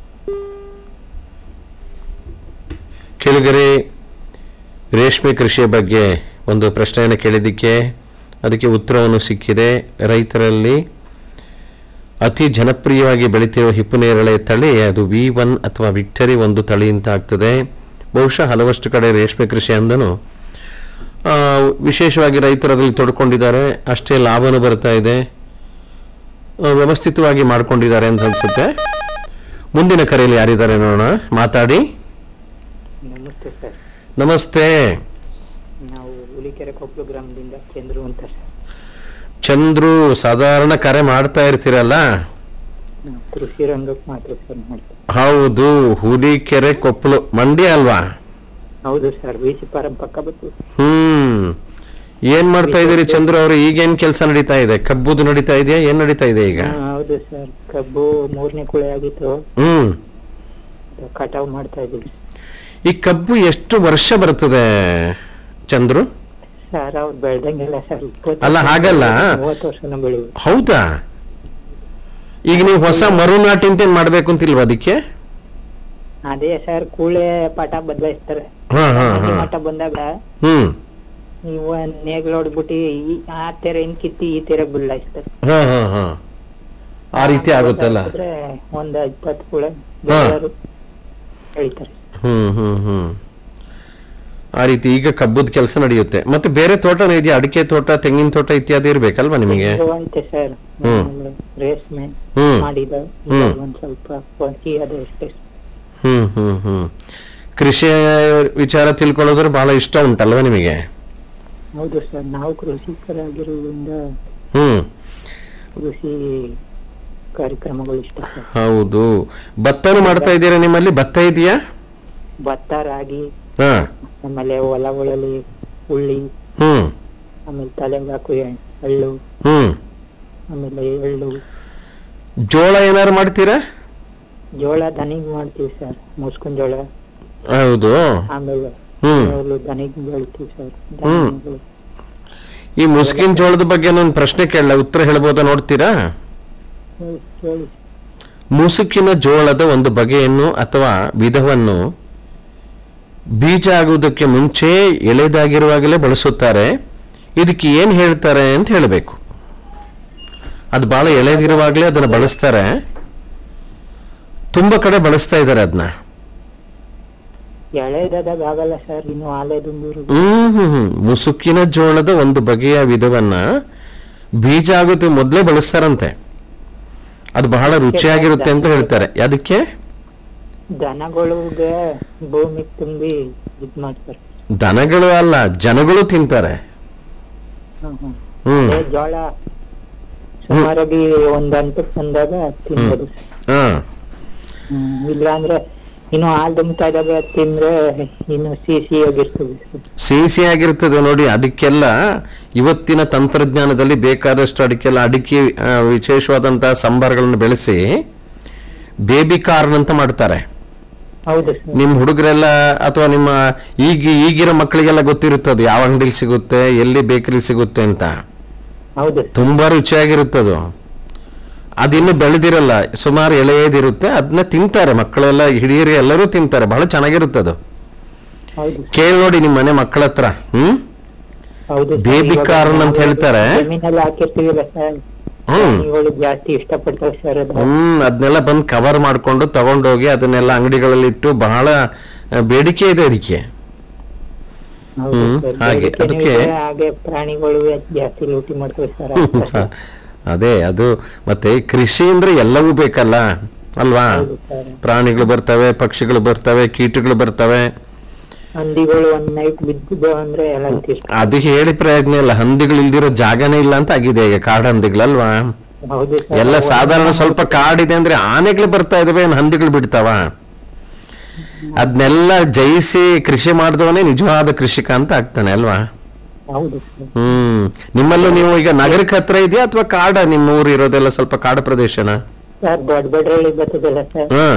ಕೆಳಗರೆ ರೇಷ್ಮೆ ಕೃಷಿಯ ಬಗ್ಗೆ ಒಂದು ಪ್ರಶ್ನೆಯನ್ನು ಕೇಳಿದ್ದಕ್ಕೆ ಅದಕ್ಕೆ ಉತ್ತರವನ್ನು ಸಿಕ್ಕಿದೆ ರೈತರಲ್ಲಿ ಅತಿ ಜನಪ್ರಿಯವಾಗಿ ಬೆಳೀತಿರುವ ಹಿಪ್ಪುನೇರಳೆ ತಳಿ ಅದು ವಿ ಒನ್ ಅಥವಾ ವಿಕ್ಟರಿ ಒಂದು ತಳಿ ಅಂತ ಆಗ್ತದೆ ಬಹುಶಃ ಹಲವಷ್ಟು ಕಡೆ ರೇಷ್ಮೆ ಕೃಷಿ ಅಂದನು ಆ, ವಿಶೇಷವಾಗಿ ರೈತರು ಅದರಲ್ಲಿ ತೊಡ್ಕೊಂಡಿದ್ದಾರೆ ಅಷ್ಟೇ ಲಾಭನೂ ಬರ್ತಾ ಇದೆ ಆ, ವ್ಯವಸ್ಥಿತವಾಗಿ ಮಾಡ್ಕೊಂಡಿದ್ದಾರೆ ಅಂತ ಅನ್ಸುತ್ತೆ ಮುಂದಿನ ಕರೆಯಲ್ಲಿ ಯಾರಿದ್ದಾರೆ ನೋಡೋಣ ಮಾತಾಡಿ ನಮಸ್ತೆ ಸರ್ ನಮಸ್ತೆ ನಾವು ಹುಲಿಕೆರೆ ಕೊಪ್ಪಳು ಗ್ರಾಮದಿಂದ ಚಂದ್ರು ಅಂತ ಸರ್ ಚಂದ್ರು ಸಾಧಾರಣ ಕರೆ ಮಾಡ್ತಾ ಇರ್ತೀರಲ್ಲ ನಾವು ಕೃಷಿ ರಂಗಕ್ಕೆ ಮಾತ್ರ ಸರ್ ಮಾಡ್ತೀವಿ ಹೌದು ಹುಲಿಕೆರೆ ಕೊಪ್ಪಳು ಮಂಡ್ಯ ಅಲ್ವಾ ಹೌದು ಸರ್ ವಿ ಸಿ ಪಾರಂ ಪಕ್ಕ ಬತ್ತು ಹ್ಮ್ ಏನ್ ಮಾಡ್ತಾ ಇದೀರಿ ಚಂದ್ರು ಅವರು ಈಗೇನ್ ಕೆಲಸ ನಡೀತಾ ಇದೆ ಕಬ್ಬುದು ನಡೀತಾ ಇದೆಯಾ ಏನ್ ನಡೀತಾ ಇದೆ ಈಗ ಹಾ, ಹೌದು ಸರ್ ಕಬ್ಬು ಮೂರನೇ ಕುಳೆ ಆಗಿತ್ತು ಹ್ಮ್ ಕಟಾವ್ ಮಾಡ್ತಾ ಇದೀವಿ ಈ ಕಬ್ಬು ಎಷ್ಟು ವರ್ಷ ಬರ್ತದೆ ಚಂದ್ರು ಸರ್ ಅವ್ರು ಬೆಳ್ದಂಗೆಲ್ಲ ಸರ್ ಇಪ್ಪತ್ತು ಅಲ್ಲ, ಹಾಗಲ್ಲ. ಮೂವತ್ತು ವರ್ಷನ ಬೆಳೆಯುವ ಹೌದಾ ಈಗ ನೀವು ಹೊಸ ಮರುನಾಟಿ ಅಂತ ಏನ್ ಮಾಡ್ಬೇಕು ಅಂತಿಲ್ವಾ ಅದಕ್ಕೆ ಅದೇ ಸರ್ ಕೂಳೆ ಪಾಠ ಬದಲಾಯಿಸ್ತಾರೆ ಹಾ ಹಾ ಮನೆ ಹಾ ಮಠ ಬಂದಾಗ ಹ್ಮ್ ನೀವು ನೇಗ್ಲು ಹೊಡ್ಬಿಟ್ಟು ಈ- ಆ ತೆರ ಇನ್ ಕಿತ್ತಿ ಈ ತೆರ ಬದಲಾಯಿಸ್ತಾರೆ ಹಾ ಹಾ ಹಾ ಆ ರೀತಿ ಆಗುತ್ತಲ್ಲ ಹಾಕಿದ್ರೆ ಒಂದ್ ಇಪ್ಪತ್ತು ಕೂಳೆ ಹಾ. ಬೆಳೆಯೋರು ಬೆಳಿತಾರೆ ಹ್ಮ್ ಹ್ಮ್ ಹ್ಮ್ ಆ ರೀತಿ ಈಗ ಕಬ್ಬದ ಕೆಲಸ ನಡೆಯುತ್ತೆ ಮತ್ತೆ ಬೇರೆ ತೋಟನೂ ಇದೆಯಾ ಅಡಿಕೆ ತೋಟ ತೆಂಗಿನ ತೋಟ ಇತ್ಯಾದಿ ಇರ್ಬೇಕಲ್ವಾ ನಿಮಗೆ ಅಂತೆ ಸರ್ ಹ್ಮ್. ಆಮೇಲೆ ರೇಷ್ಮೆ ಹ್ಮ್. ಮಾಡಿದ ಹ್ಮ್. ಒಂದ್ ಸ್ವಲ್ಪ ಹೊಂಕಿ ಅದು ಅಷ್ಟೇ ಹ್ಮ್ ಹ್ಮ್ ಹ್ಮ್ ಕೃಷಿ ವಿಚಾರ ತಿಳ್ಕೊಳ್ಳೋದ್ರೆ ಬಹಳ ಇಷ್ಟ ಉಂಟಲ್ವಾ ನಿಮಗೆ ಹೌದು ಸರ್ ನಾವು ಕೃಷಿಕರಾಗಿರೋದ್ರಿಂದ ಹ್ಮ್ ಕೃಷಿ ಕಾರ್ಯಕ್ರಮಗಳು ಇಷ್ಟ ಸರ್ ಹೌದು ಭತ್ತನೂ ಮಾಡ್ತಾ ಇದ್ದೀರಾ ನಿಮ್ಮಲ್ಲಿ ಭತ್ತ ಇದೆಯಾ ಭತ್ತ ರಾಗಿ ಹಾ ಆಮೇಲೆ ಹೊಲಗಳಲ್ಲಿ ಉಳ್ಳಿ ಹ್ಮ್ ಆಮೇಲೆ ತಲೆಗೆ ಹಾಕು ಎ- ಎಳ್ಳು ಹ್ಮ್ ಆಮೇಲೆ ಎಳ್ಳು ಜೋಳ ಏನಾರು ಮಾಡ್ತೀರಾ ಜೋಳ ದನಿಗ್ ಮಾಡ್ತೀವಿ ಸರ್ ಮುಸ್ಕಿನ ಜೋಳ ಹೌದು ಆಮೇಲೆ ಹ್ಮ್ ಎಳ್ಳು ದನಿಗ್ ಬೆಳಿತೀವಿ ಸರ್ ಹ್ಮ್. ಧಾನ್ಯಗಳು. ಈ ಮುಸ್ಕಿನ್ ಜೋಳದ ಬಗ್ಗೆ ನಾನು ಪ್ರಶ್ನೆ ಕೇಳಲ್ಲ ಉತ್ತರ ಹೇಳ್ಬೋದಾ ನೋಡ್ತೀರಾ ಹೇಳಿ- ಹೇಳಿ ಮುಸುಕಿನ ಜೋಳದ ಒಂದು ಬಗೆಯನ್ನು ಅಥವಾ ವಿಧವನ್ನು ಬೀಜ ಆಗುವುದಕ್ಕೆ ಮುಂಚೆ ಎಳೆದಾಗಿರುವಾಗಲೇ ಬಳಸುತ್ತಾರೆ ಇದಕ್ಕೆ ಏನ್ ಹೇಳ್ತಾರೆ ಅಂತ ಹೇಳಬೇಕು ಅದು ಬಹಳ ಎಳೆದಿರುವಾಗಲೇ ಅದನ್ನ ಬಳಸ್ತಾರೆ ತುಂಬಾ ಕಡೆ ಬಳಸ್ತಾ ಇದ್ದಾರೆ ಅದನ್ನ ಎಳೆದಾಗ ಆಗಲ್ಲ ಸರ್ ಇನ್ನು ಆಲೆದುಂಬೂರು ಹ್ಮ್ ಹ್ಮ್ ಹ್ಮ್. ಮುಸುಕಿನ ಜೋಳದ ಒಂದು ಬಗೆಯ ವಿಧವನ್ನ ಬೀಜ ಆಗುತ್ತೆ ಮೊದಲೇ ಬಳಸ್ತಾರಂತೆ ಅದು ಬಹಳ ರುಚಿಯಾಗಿರುತ್ತೆ ಅಂತ ಹೇಳ್ತಾರೆ ಅದಕ್ಕೆ ದನಗಳಿಗೆ ಭೂಮಿ ತುಂಬಿ ಇದ್ ಮಾಡ್ತಾರೆ ದನಗಳು ಅಲ್ಲ ಜನಗಳು ತಿಂತಾರೆ ಹ್ಮ್, ಹ್ಮ್. ಹ್ಮ್ ಅದೇ ಜೋಳ ಸುಮಾರಾಗಿ ಒಂದ್ ಹಂತಕ್ಕೆ ಬಂದಾಗ ತಿನ್ಬೋದು ಹಾ ಹ್ಮ್, ಇಲ್ಲ ಅಂದ್ರೆ ಇನ್ನು ಹಾಲ್ ದುಮ್ತಾ ಇದ್ದಾಗ ತಿಂದ್ರೆ ಇನ್ನು ಸಿಹಿ ಆಗಿರ್ತದೆ ಸಿಹಿ ಸಿಹಿಯಾಗಿರ್ತದೆ ನೋಡಿ ಅದಕ್ಕೆಲ್ಲ ಇವತ್ತಿನ ತಂತ್ರಜ್ಞಾನದಲ್ಲಿ ಬೇಕಾದಷ್ಟು ಅದಕ್ಕೆಲ್ಲ ಅಡಿಕೆ ಆ, ವಿಶೇಷವಾದಂತಹ ಸಂಬಾರಗಳನ್ನು ಬೆಳೆಸಿ ಬೇಬಿ ಕಾರ್ನ್ ಅಂತ ಮಾಡ್ತಾರೆ ಹೌದು ಸರ್ ನಿಮ್ ಹುಡುಗರೆಲ್ಲ ಅಥವಾ ನಿಮ್ಮ ಈಗ ಈಗಿರೋ ಮಕ್ಕಳಿಗೆಲ್ಲ ಗೊತ್ತಿರುತ್ತದೆ ಯಾವ ಅಂಗಡಿಲಿ ಸಿಗುತ್ತೆ ಎಲ್ಲಿ ಬೇಕರಿ ಸಿಗುತ್ತೆ ಅಂತ ಹೌದು ತುಂಬಾ ರುಚಿಯಾಗಿರುತ್ತದು ಅದಿನ್ನು ಬೆಳೆದಿರಲ್ಲ ಸುಮಾರು ಎಳೆಯದಿರುತ್ತೆ ಅದನ್ನ ತಿಂತಾರೆ ಮಕ್ಕಳೆಲ್ಲ ಹಿರಿಯರು ಎಲ್ಲರೂ ತಿಂತಾರೆ ಬಹಳ ಚೆನ್ನಾಗಿರುತ್ತದು ಹೌದು ಕೇಳಿ ನೋಡಿ ನಿಮ್ಮ ಮನೆ ಮಕ್ಕಳ ಹತ್ರ ಹ್ಮ್ ಹೌದು ಸರ್. ಬೇಬಿ ಇವಾಗ ಕಾರ್ನ್ ಅಂತ ನಾವು ಹೇಳ್ತಾರೆ. ಜಮೀನಲ್ಲಿ ಹಾಕಿರ್ತೀವಲ್ಲ ಸರ್ ಹ್ಮ್ ಪ್ರಾಣಿಗಳು ಜಾಸ್ತಿ ಇಷ್ಟಪಡ್ತಾವೆ ಸರ್ ಅದು ಹ್ಮ್ ಅದನ್ನೆಲ್ಲ ಬಂದು ಕವರ್ ಮಾಡ್ಕೊಂಡು ತಗೊಂಡೋಗಿ ಅದನ್ನೆಲ್ಲ ಅಂಗಡಿಗಳಲ್ಲಿ ಇಟ್ಟು ಬಹಳ ಆ, ಬೇಡಿಕೆ ಇದೆ ಅದಕ್ಕೆ ಹೌದು ಹ್ಮ್, ಸರ್. ಹಾಗೆ, ಬೇಡಿಕೆನೂ ಅದಕ್ಕೆ- ಇದೆ, ಹಾಗೆ ಪ್ರಾಣಿಗಳು ಜಾಸ್ತಿ ಲೂಟಿ ಮಾಡ್ತವೆ ಸರ್ ಅದೇ ಅದು ಮತ್ತೆ ಕೃಷಿ ಅಂದ್ರೆ ಎಲ್ಲವೂ ಬೇಕಲ್ಲ ಅಲ್ವಾ ಹೌದು ಸರ್ ಪ್ರಾಣಿಗಳು ಬರ್ತವೆ ಪಕ್ಷಿಗಳು ಬರ್ತವೆ ಕೀಟಗಳು ಬರ್ತವೆ ಹಂದಿಗಳು ಒಂದ್ ನೈಟ್ ಬಿದ್ದಿದ್ದು ಅಂದ್ರೆ ಎಲ್ಲ ತಿರ್ಸ್- ಅದು ಹೇಳಿ ಪ್ರಯೋಜನ ಇಲ್ಲ ಹಂದಿಗಳು ಇಲ್ದಿರೋ ಜಾಗನೇ ಇಲ್ಲ ಅಂತ ಆಗಿದೆ ಈಗ ಕಾಡು ಹಂದಿಗಳಲ್ವಾ ಹೌದು ಸರ್. ಎಲ್ಲ ಒಂದು ಸಾಧಾರಣ ದಿನ ಸ್ವಲ್ಪ ಕಾಡಿದೆ ಅಂದ್ರೆ ಆನೆಗಳು ಬರ್ತಾ ಇದಾವೆ ಏನ್ ಹಂದಿಗಳು ಬಿಡ್ತಾವ ಅದನ್ನೆಲ್ಲ ಜಯಿಸಿ ಕೃಷಿ ಮಾಡಿದವನೇ ನಿಜವಾದ ಕೃಷಿಕ ಅಂತ ಆಗ್ತಾನೆ ಅಲ್ವಾ ಹೌದು ಸರ್ ಹ್ಮ್ ನಿಮ್ಮಲ್ಲೂ ನೀವು ಈಗ ನಗರಕ್ಕೆ ಹತ್ರ ಇದೆಯಾ ಅಥವಾ ಕಾಡ ನಿಮ್ಮ ಊರು ಇರೋದೆಲ್ಲ ಸ್ವಲ್ಪ ಕಾಡು ಪ್ರದೇಶನ ಸರ್ ದೊಡ್ಡ ಬೆಡ್ರಳ್ಳಿ ಬರ್ತದಲ್ಲ ಸರ್ ಹಾ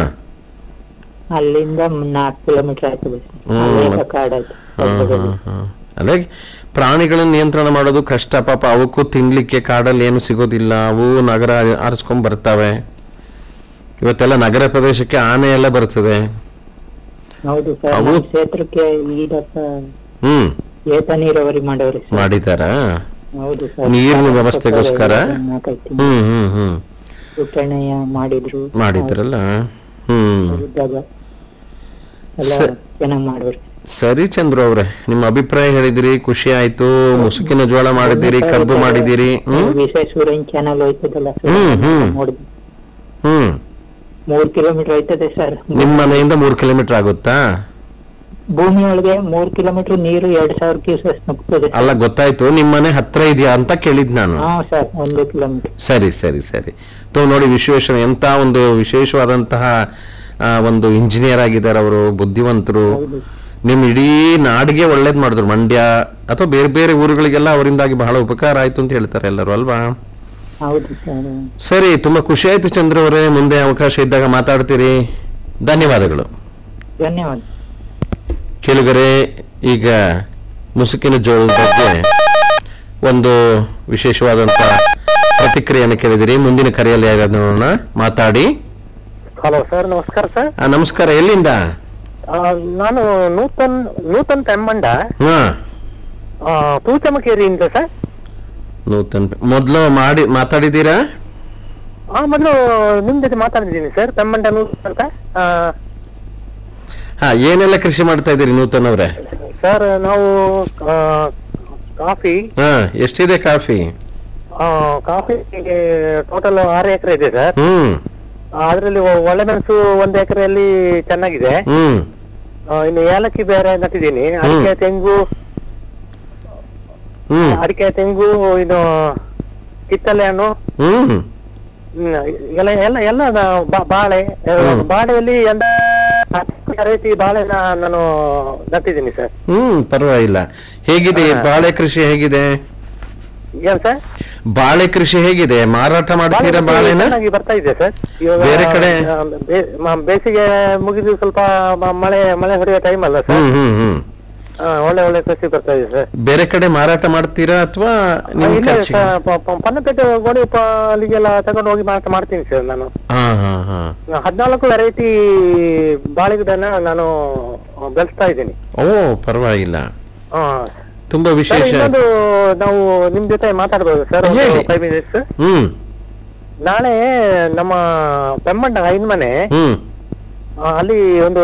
ಅಲ್ಲಿಂದ ನಾಲ್ಕು ಕಿಲೋಮೀಟರ್ ಆಗ್ತದೆ ಸರ್ ಹ್ಮ್, ಅಲ್ಲೇ ಮತ್- ಕಾಡಾಯ್ತು ಹ್ಮ್, ಹ್ಮ್, ಹ್ಮ್. ಅದೇ ಪ್ರಾಣಿಗಳನ್ನ ನಿಯಂತ್ರಣ ಮಾಡೋದು ಕಷ್ಟ ಪಾಪ ಅವಕ್ಕೂ ತಿನ್ಲಿಕ್ಕೆ ಕಾಡಲ್ಲಿ ಏನು ಸಿಗೋದಿಲ್ಲ ಅವು ನಗರ ಆರಿಸ್ಕೊಂಡ್ ಬರ್ತವೆ ಇವತ್ತೆಲ್ಲ ನಗರ ಪ್ರದೇಶಕ್ಕೆ ಆನೆ ಎಲ್ಲ ಬರ್ತದೆ ಹೌದು ಸರ್ ಅವು- ನಮ್ಮ ಕ್ಷೇತ್ರಕ್ಕೆ ಈಡಪ್ಪ ಹ್ಮ್ ಏತ ನೀರಾವರಿ ಮಾಡವ್ರಿ ಸರ್ ಮಾಡಿದಾರ ಹೌದು ಸರ್ ನೀರಿನ ವ್ಯವಸ್ಥೆಗೋಸ್ಕರ? ನಾಲ್ಕೈದು ಹ್ಮ್ ಹ್ಮ್ ಹ್ಮ್ ಉಟ್ಟಣೆಯ ಮಾಡಿದ್ರು ಮಾಡಿದ್ರಲ್ಲ ಹ್ಮ್ ಇದ್ದಾಗ ಎಲ್ಲ ಸ- ಚೆನ್ನಾಗ್ ಮಾಡುವ್ರಿ ಸರಿ ಚಂದ್ರು ಅವ್ರೆ ನಿಮ್ಮ ಅಭಿಪ್ರಾಯ ಹೇಳಿದಿರಿ ಖುಷಿ ಆಯ್ತು ಮುಸುಕಿನ ಜೋಳ ಮಾಡಿದಿರಿ ಕಬ್ಬು ಮಾಡಿದಿರಿ ಹ್ಮ್ ವಿಶೇಷ ಸೂರ್ಯನ್ ಚಾನಲ್ ಹೋಯ್ತದಲ್ಲ ಸರ್ ಹ್ಮ್, ಹ್ಮ್. ನೋಡಿದ್ವಿ ಹ್ಮ್ ಮೂರ್ ಕಿಲೋಮೀಟರ್ ಹೋಯ್ತದೆ ಸರ್ ನಿಮ್ ಮನೆಯಿಂದ ಮೂರ್ ಕಿಲೋಮೀಟರ್ ಆಗುತ್ತಾ ಭೂಮಿ ಒಳಗೆ ಮೂರ್ ಕಿಲೋಮೀಟರ್ ನೀರು ಎರಡ್ ಸಾವಿರ ಕ್ಯೂಸೆಸ್ ನುಗ್ತದೆ ಅಲ್ಲ ಗೊತ್ತಾಯ್ತು ನಿಮ್ ಮನೆ ಹತ್ರ ಇದೆಯಾ ಅಂತ ಕೇಳಿದ್ ನಾನು ಹಾ ಸರ್ ಒಂದು ಕಿಲೋಮೀಟರ್ ಸರಿ ಸರಿ ಸರಿ ತೋ ನೋಡಿ ವಿಶ್ವೇಶ್ವರ ಎಂತ ಒಂದು ವಿಶೇಷವಾದಂತಹ ಆ, ಒಂದು ಇಂಜಿನಿಯರ್ ಆಗಿದ್ದಾರೆ ಅವರು ಬುದ್ಧಿವಂತರು ನಿಮ್ ಇಡೀ ನಾಡಿಗೆ ಒಳ್ಳೇದ್ ಮಾಡಿದ್ರು ಮಂಡ್ಯ ಅಥವಾ ಬೇರೆ ಬೇರೆ ಊರುಗಳಿಗೆಲ್ಲ ಅವರಿಂದಾಗಿ ಬಹಳ ಉಪಕಾರ ಆಯ್ತು ಅಂತ ಹೇಳ್ತಾರೆ ಎಲ್ಲರೂ ಅಲ್ವಾ ಹೌದು ಸರ್ ಸರಿ ತುಂಬಾ ಖುಷಿ ಆಯ್ತು ಚಂದ್ರ ಅವರೇ ಮುಂದೆ ಅವಕಾಶ ಇದ್ದಾಗ ಮಾತಾಡ್ತೀರಿ ಧನ್ಯವಾದಗಳು ಧನ್ಯವಾದ ಕೇಳುಗರೆ ಈಗ ಮುಸುಕಿನ ಜೋಳದ ಬಗ್ಗೆ ಒಂದು ವಿಶೇಷವಾದಂತ ಪ್ರತಿಕ್ರಿಯೆಯನ್ನು ಕೇಳಿದಿರಿ ಮುಂದಿನ ಕರೆಯಲ್ಲಿ ಯಾರಾದ್ರು ನೋಡೋಣ ಮಾತಾಡಿ ಹಲೋ ಸರ್ ನಮಸ್ಕಾರ ಸರ್ ಆ, ನಮಸ್ಕಾರ ಎಲ್ಲಿಂದ ಆ, ನಾನು ನೂತನ್ ನೂತನ್ ತೆಮ್ಮಂಡ ಹಾ ಆ, ತೂಚಮಕೇರಿಯಿಂದ ಸರ್ ನೂತನ್ ಮೊದ್ಲು ಮಾಡಿ ಮಾತಾಡಿದ್ದೀರಾ ಆ ಮೊದಲು ನಿಮ್ ಜೊತೆ ಮಾತಾಡಿದ್ದೀನಿ ಸರ್ ತೆಮ್ಮಂಡ ನೂತನ್ ಅಂತ ಆ, ಹಾ ಏನೆಲ್ಲ ಕೃಷಿ ಮಾಡ್ತಾ ಇದ್ದೀರಿ ನೂತನ್ ಅವ್ರೆ ಸರ್ ನಾವು ಆ, ಕಾಫಿ ಹಾ ಎಷ್ಟಿದೆ ಕಾಫಿ ಆ, ಕಾಫಿ ಟೋಟಲ್ ಆರು ಎಕರೆ ಇದೆ ಸರ್ ಹ್ಮ್ ಅದರಲ್ಲಿ ಒಳ್ಳೆ ಮೆಣಸು ಒಂದು ಎಕರೆಯಲ್ಲಿ ಚೆನ್ನಾಗಿದೆ ಹ್ಮ್ ಆ, ಇನ್ನು ಏಲಕ್ಕಿ ಬೇರೆ ನಟ್ಟಿದ್ದೀನಿ ಅಡಿಕೆ ತೆಂಗು ಹ್ಮ್ ಅಡಿಕೆ ತೆಂಗು ಇನ್ನು ಕಿತ್ತಲೆ ಹಣ್ಣು ಹ್ಮ್ ಹ್ಮ್, ಎಲ್ಲ ಎಲ್ಲ ಎಲ್ಲ ನಾ- ಬಾ- ಬಾಳೆ ಆ, ಹ್ಮ್. ಬಾಳೆಯಲ್ಲಿ ಎಂದ ವೆರೈಟಿ ಬಾಳೆನ ನಾನು ನಟ್ಟಿದ್ದೀನಿ ಸರ್ ಹ್ಮ್ ಪರವಾಗಿಲ್ಲ ಹೇಗಿದೆ ಬಾಳೆ ಕೃಷಿ ಹೇಗಿದೆ ಏನ್ ಸರ್ ಬಾಳೆ ಕೃಷಿ ಹೇಗಿದೆ ಮಾರಾಟ ಮಾಡ್ತೀರಾ ಬಾಳೆನ ಚೆನ್ನಾಗಿ ಬರ್ತಾ ಇದೆ ಸರ್ ಇವಾಗ ಬೇರೆ ಕಡೆ? ಆ, ಬೇ- ಮ- ಬೇಸಿಗೆ ಮುಗಿದು ಸ್ವಲ್ಪ ಮ- ಮಳೆ ಮಳೆ ಹೊಡೆಯೋ ಟೈಮ್ ಅಲ್ಲ ಸರ್ ಹ್ಮ್ ಹ್ಮ್ ಹ್ಮ್ ಆ, ಒಳ್ಳೆ ಒಳ್ಳೆ ಕೃಷಿ ಬರ್ತಾ ಇದೆ ಸರ್ ಬೇರೆ ಕಡೆ ಮಾರಾಟ ಮಾಡ್ತೀರಾ ಅಥವಾ ನಿಮ್ ಇಲ್ಲ ಖರ್ಚಿಗೆ ಸರ್, ಪ- ಪ- ಪನ್ನಪೇಟೆ ಗೋಡಿ ಪ- ಅಲ್ಲಿಗೆಲ್ಲ ತಗೊಂಡು ಹೋಗಿ ಮಾರಾಟ ಮಾಡ್ತೀನಿ ಸರ್ ನಾನು ಹಾ ಹಾ ಹಾ ಹದಿನಾಲ್ಕು ವೆರೈಟಿ ಬಾಳೆ ಗಿಡನ ನಾನು ಬೆಳೆಸ್ತಾ ಇದ್ದೀನಿ ಓ ಪರವಾಗಿಲ್ಲ ಹಾ ತುಂಬಾ ಸರ್ ವಿಶೇಷ ಇನ್ನೊಂದು ನಾವು ನಿಮ್ ಜೊತೆ ಮಾತಾಡ್ಬೋದು ಸರ್ ಹೇಳಿ. ಫೈವ್ ಮಿನಿಟ್ಸ್ ಹ್ಮ್ ನಾಳೆ ನಮ್ಮ ಪೆಮ್ಮಣ್ಣ ಐನ್ ಮನೆ ಹ್ಮ್ ಆ, ಅಲ್ಲಿ ಒಂದು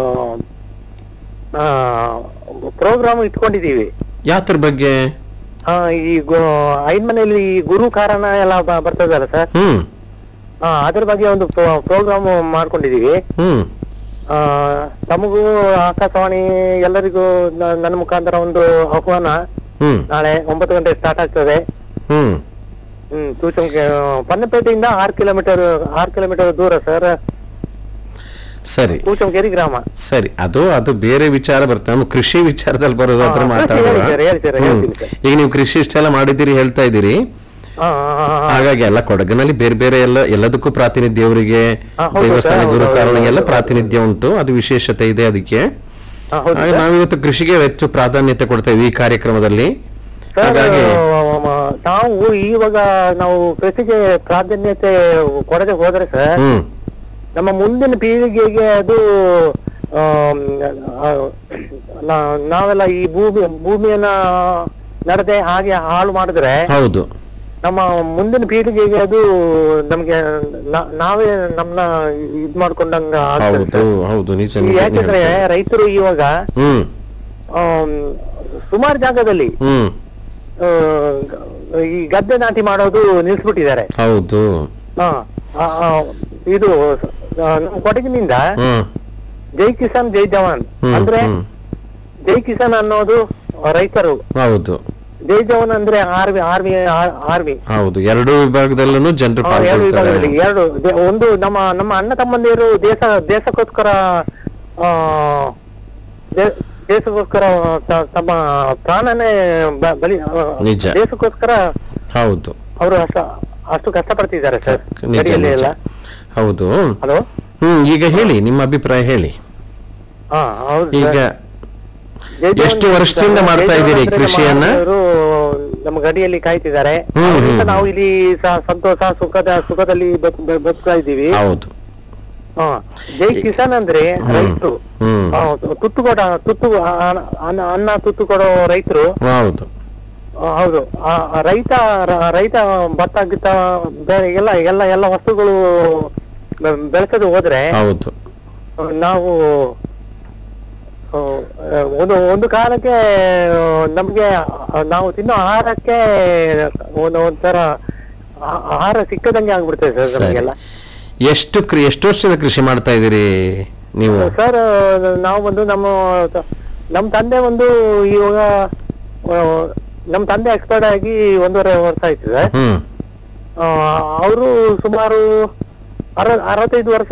ಪ್ರೋಗ್ರಾಮ್ ಇಟ್ಕೊಂಡಿದೀವಿ ಯಾತ್ರ ಬಗ್ಗೆ ಆ, ಈ ಗು- ಐನ್ ಮನೆಯಲ್ಲಿ ಈ ಗುರು ಕಾರಣ ಎಲ್ಲ ಬ- ಬರ್ತದಲ್ಲ ಸರ್ ಹ್ಮ್ ಆ, ಅದ್ರ ಬಗ್ಗೆ ಒಂದು ಪ್ರೋಗ್ರಾಮ್ ಮಾಡ್ಕೊಂಡಿದೀವಿ ಹ್ಮ್ ಆ, ತಮಗೂ ಆಕಾಶವಾಣಿ ಎಲ್ಲರಿಗೂ ನ- ನನ್ನ ಮುಖಾಂತರ ಒಂದು ಆಹ್ವಾನ ಹ್ಮ್ ನಾಳೆ ಒಂಬತ್ತು ಗಂಟೆ ಸ್ಟಾರ್ಟ್ ಆಗ್ತದೆ ಹ್ಮ್ ಹ್ಮ್ ತೂಚಂಗೆ ಪನ್ನಪೇಟೆಯಿಂದ ಆರು ಕಿಲೋಮೀಟರ್ ಆರು ಕಿಲೋಮೀಟರ್ ದೂರ ಸರ್ ಸರಿ ತೂಚಂಗೇರಿ ಗ್ರಾಮ ಸರಿ ಅದು ಅದು ಬೇರೆ ವಿಚಾರ ಬರ್ತದೆ ನಮ್ಮ ಕೃಷಿ ವಿಚಾರದಲ್ಲಿ ಬರೋದು ಹತ್ರ ಹಾ, ಮಾತಾಡುವ ಹೇಳಿ ಸರ್, ಹೇಳಿ ಸರ್, ಹ್ಮ್. ಹೇಳ್ತೀನಿ ಸರ್. ಈಗ ನೀವು ಕೃಷಿ ಇಷ್ಟೆಲ್ಲ ಮಾಡಿದ್ದೀರಿ ಹೇಳ್ತಾ ಇದ್ದೀರಿ ಹಾ, ಹಾ, ಹಾ, ಹಾ. ಹಾಗಾಗಿ ಎಲ್ಲ ಕೊಡಗಿನಲ್ಲಿ ಬೇರೆ ಬೇರೆ ಎಲ್ಲ ಎಲ್ಲದಕ್ಕೂ ಪ್ರಾತಿನಿಧ್ಯ ಅವರಿಗೆ ಹಾ, ಹೌದು ದೇವಸ್ಥಾನ ಸರ್, ಗುರು ಹೌದು, ಕಾರಣಗೆಲ್ಲ ಹೌದು, ಪ್ರಾತಿನಿಧ್ಯ ಉಂಟು ಅದು ವಿಶೇಷತೆ ಇದೆ ಅದಕ್ಕೆ ಹಾ, ಹೌದು ಹಾಗೆ ಸರ್. ನಾವಿವತ್ತು ಕೃಷಿಗೆ ಹೆಚ್ಚು ಪ್ರಾಧಾನ್ಯತೆ ಕೊಡ್ತಾ ಇದ್ವಿ ಈ ಕಾರ್ಯಕ್ರಮದಲ್ಲಿ ಸರ್ ಹಾಗಾಗಿ ಮ- ನಾವು ಇವಾಗ ನಾವು ಕೃಷಿಗೆ ಪ್ರಾಧಾನ್ಯತೆ ಕೊಡದೆ ಹೋದ್ರೆ ಸರ್ ಹ್ಮ್ ನಮ್ಮ ಮುಂದಿನ ಪೀಳಿಗೆಗೆ ಅದು ಆಮ್, ಆ, ನಾ- ನಾವೆಲ್ಲ ಈ ಭೂಮಿ ಭೂಮಿಯನ್ನ ನಡೆದೆ ಹಾಗೆ ಹಾಳು ಮಾಡಿದ್ರೆ ಹೌದು ನಮ್ಮ ಮುಂದಿನ ಪೀಳಿಗೆಗೆ ಅದು ನಮ್ಗೆ ನಾ- ನಾವೇ ನಮ್ನ ಇದ್ ಮಾಡ್ಕೊಂಡಂಗ ಆಗ್ತದೆ ಹೌದು ಸರ್. ಹೌದು ನಿಜ ಈ ನಿಜ ಯಾಕಂದ್ರೆ ನಿಜ. ರೈತರು ಇವಾಗ ಹ್ಮ್ ಸುಮಾರು ಜಾಗದಲ್ಲಿ ಹ್ಮ್ ಆ, ಈ ಗದ್ದೆ ನಾಟಿ ಮಾಡೋದು ನಿಲ್ಸ್ಬಿಟ್ಟಿದ್ದಾರೆ ಹೌದು ಹಾ ಆ, ಆ, ಇದು ಆ, ನಮ್ಮ ಕೊಡಗಿನಿಂದ ಹ್ಮ್ ಜೈ ಕಿಸಾನ್ ಜೈ ಜವಾನ್ ಹ್ಮ್, ಅಂದ್ರೆ ಹ್ಮ್. ಜೈ ಕಿಸಾನ್ ಅನ್ನೋದು ರೈತರು ಹೌದು ಜೈ ಜವಾನ್ ಅಂದ್ರೆ ಆರ್ಮಿ ಆರ್ಮಿ ಆರ್ಮಿ ಹೌದು ಎರಡು ವಿಭಾಗದಲ್ಲೂ ಜನರು ಎರಡು ಪಾಲ್ಗೊಳ್ತಾರೆ ವಿಭಾಗದಲ್ಲಿ ಎರಡು ದೇ- ಒಂದು ನಮ್ಮ ನಮ್ಮ ಅಣ್ಣ ತಮ್ಮಂದಿರು ದೇಶ ದೇಶಕ್ಕೋಸ್ಕರ ಆ, ದೇ- ದೇಶಕ್ಕೋಸ್ಕರ ತ- ತಮ್ಮ ಪ್ರಾಣನೇ ಬ- ಬಲಿ ಆ, ನಿಜ. ದೇಶಕ್ಕೋಸ್ಕರ ಹೌದು ಅವರು ಅಷ್ಟು ಅಷ್ಟು ಕಷ್ಟಪಡ್ತಿದ್ದಾರೆ ಸರ್ ನಿಜ ಗಡಿಯಲ್ಲಿ ನಿಜ ಎಲ್ಲ ಹೌದು ಹಲೋ ಹ್ಮ್ ಈಗ ಹೇಳಿ ನಿಮ್ಮ ಅಭಿಪ್ರಾಯ ಹೇಳಿ ಹಾ ಹೌದು ಈಗ ಸರ್. ಜೈ ಜವಾನ್ ಎಷ್ಟು ವರ್ಷದಿಂದ ಜೈ ಮಾಡ್ತಾ ಜವಾನ್ ಇದ್ದೀರಿ ಅಂದ್ರೆ ಕೃಷಿಯನ್ನ? ನಮ್ಮ ಆತ್ಮೀಯರು ನಮ್ಮ ಗಡಿಯಲ್ಲಿ ಕಾಯ್ತಿದ್ದಾರೆ ಹ್ಮ್, ಅವ್ರಿಂದ ಹ್ಮ್. ನಾವು ಇಲ್ಲಿ ಸ- ಸಂತೋಷ ಸುಖದ ಸುಖದಲ್ಲಿ ಬದುಕ್- ಬ- ಬದುಕ್ತಾ ಇದ್ದೀವಿ ಹೌದು ಹಾ. ಜೈ ಕಿಸಾನ್ ಅಂದ್ರೆ ರೈತರು ಹ್ಮ್ ಆ, ತುತ್ತು ಕೊಡ ತುತ್ತು ಅನ್ನ ಅನ್ನ- ಅನ್ನ ತುತ್ತು ಕೊಡೋ ರೈತರು ಹೌದು ಹೌದು ಆ ಆ ರೈತ ರ- ರೈತ ಭತ್ತ ಗಿತ್ತ ಬೇರೆ ಎಲ್ಲ ಎಲ್ಲ ಎಲ್ಲ ವಸ್ತುಗಳು ಬೆ- ಬೆಳೆಸೋದು ಹೋದ್ರೆ ಹೌದು ಆ, ನಾವು ಆ, ಒಂದು ಒಂದು ಕಾಲಕ್ಕೆ ಆ, ನಮ್ಗೆ ಆ, ನಾವು ತಿನ್ನೋ ಆಹಾರಕ್ಕೆ ಒಂದು ಒಂಥರ ಆ- ಆಹಾರ ಸಿಕ್ಕದಂಗೆ ಆಗ್ಬಿಡ್ತದೆ ಸರ್ ಸರಿ ನಮಗೆಲ್ಲ ಎಷ್ಟು ಕೃ ಎಷ್ಟು ವರ್ಷದ ಕೃಷಿ ಮಾಡ್ತಾ ಇದ್ದೀರಿ ನೀವು ಸರ್ ನಾವು ಒಂದು ನಮ್ಮ ನಮ್ಮ ತಂದೆ ಒಂದು ಇವಾಗ ಆ, ನಮ್ಮ ತಂದೆ ಎಕ್ಸ್ಪೈರ್ಡ್ ಆಗಿ ಒಂದೂವರೆ ವರ್ಷ ಆಯ್ತು ಸರ್ ಹ್ಮ್ ಅವರು ಸುಮಾರು ಅರ ಅರವತ್ತೈದು ವರ್ಷ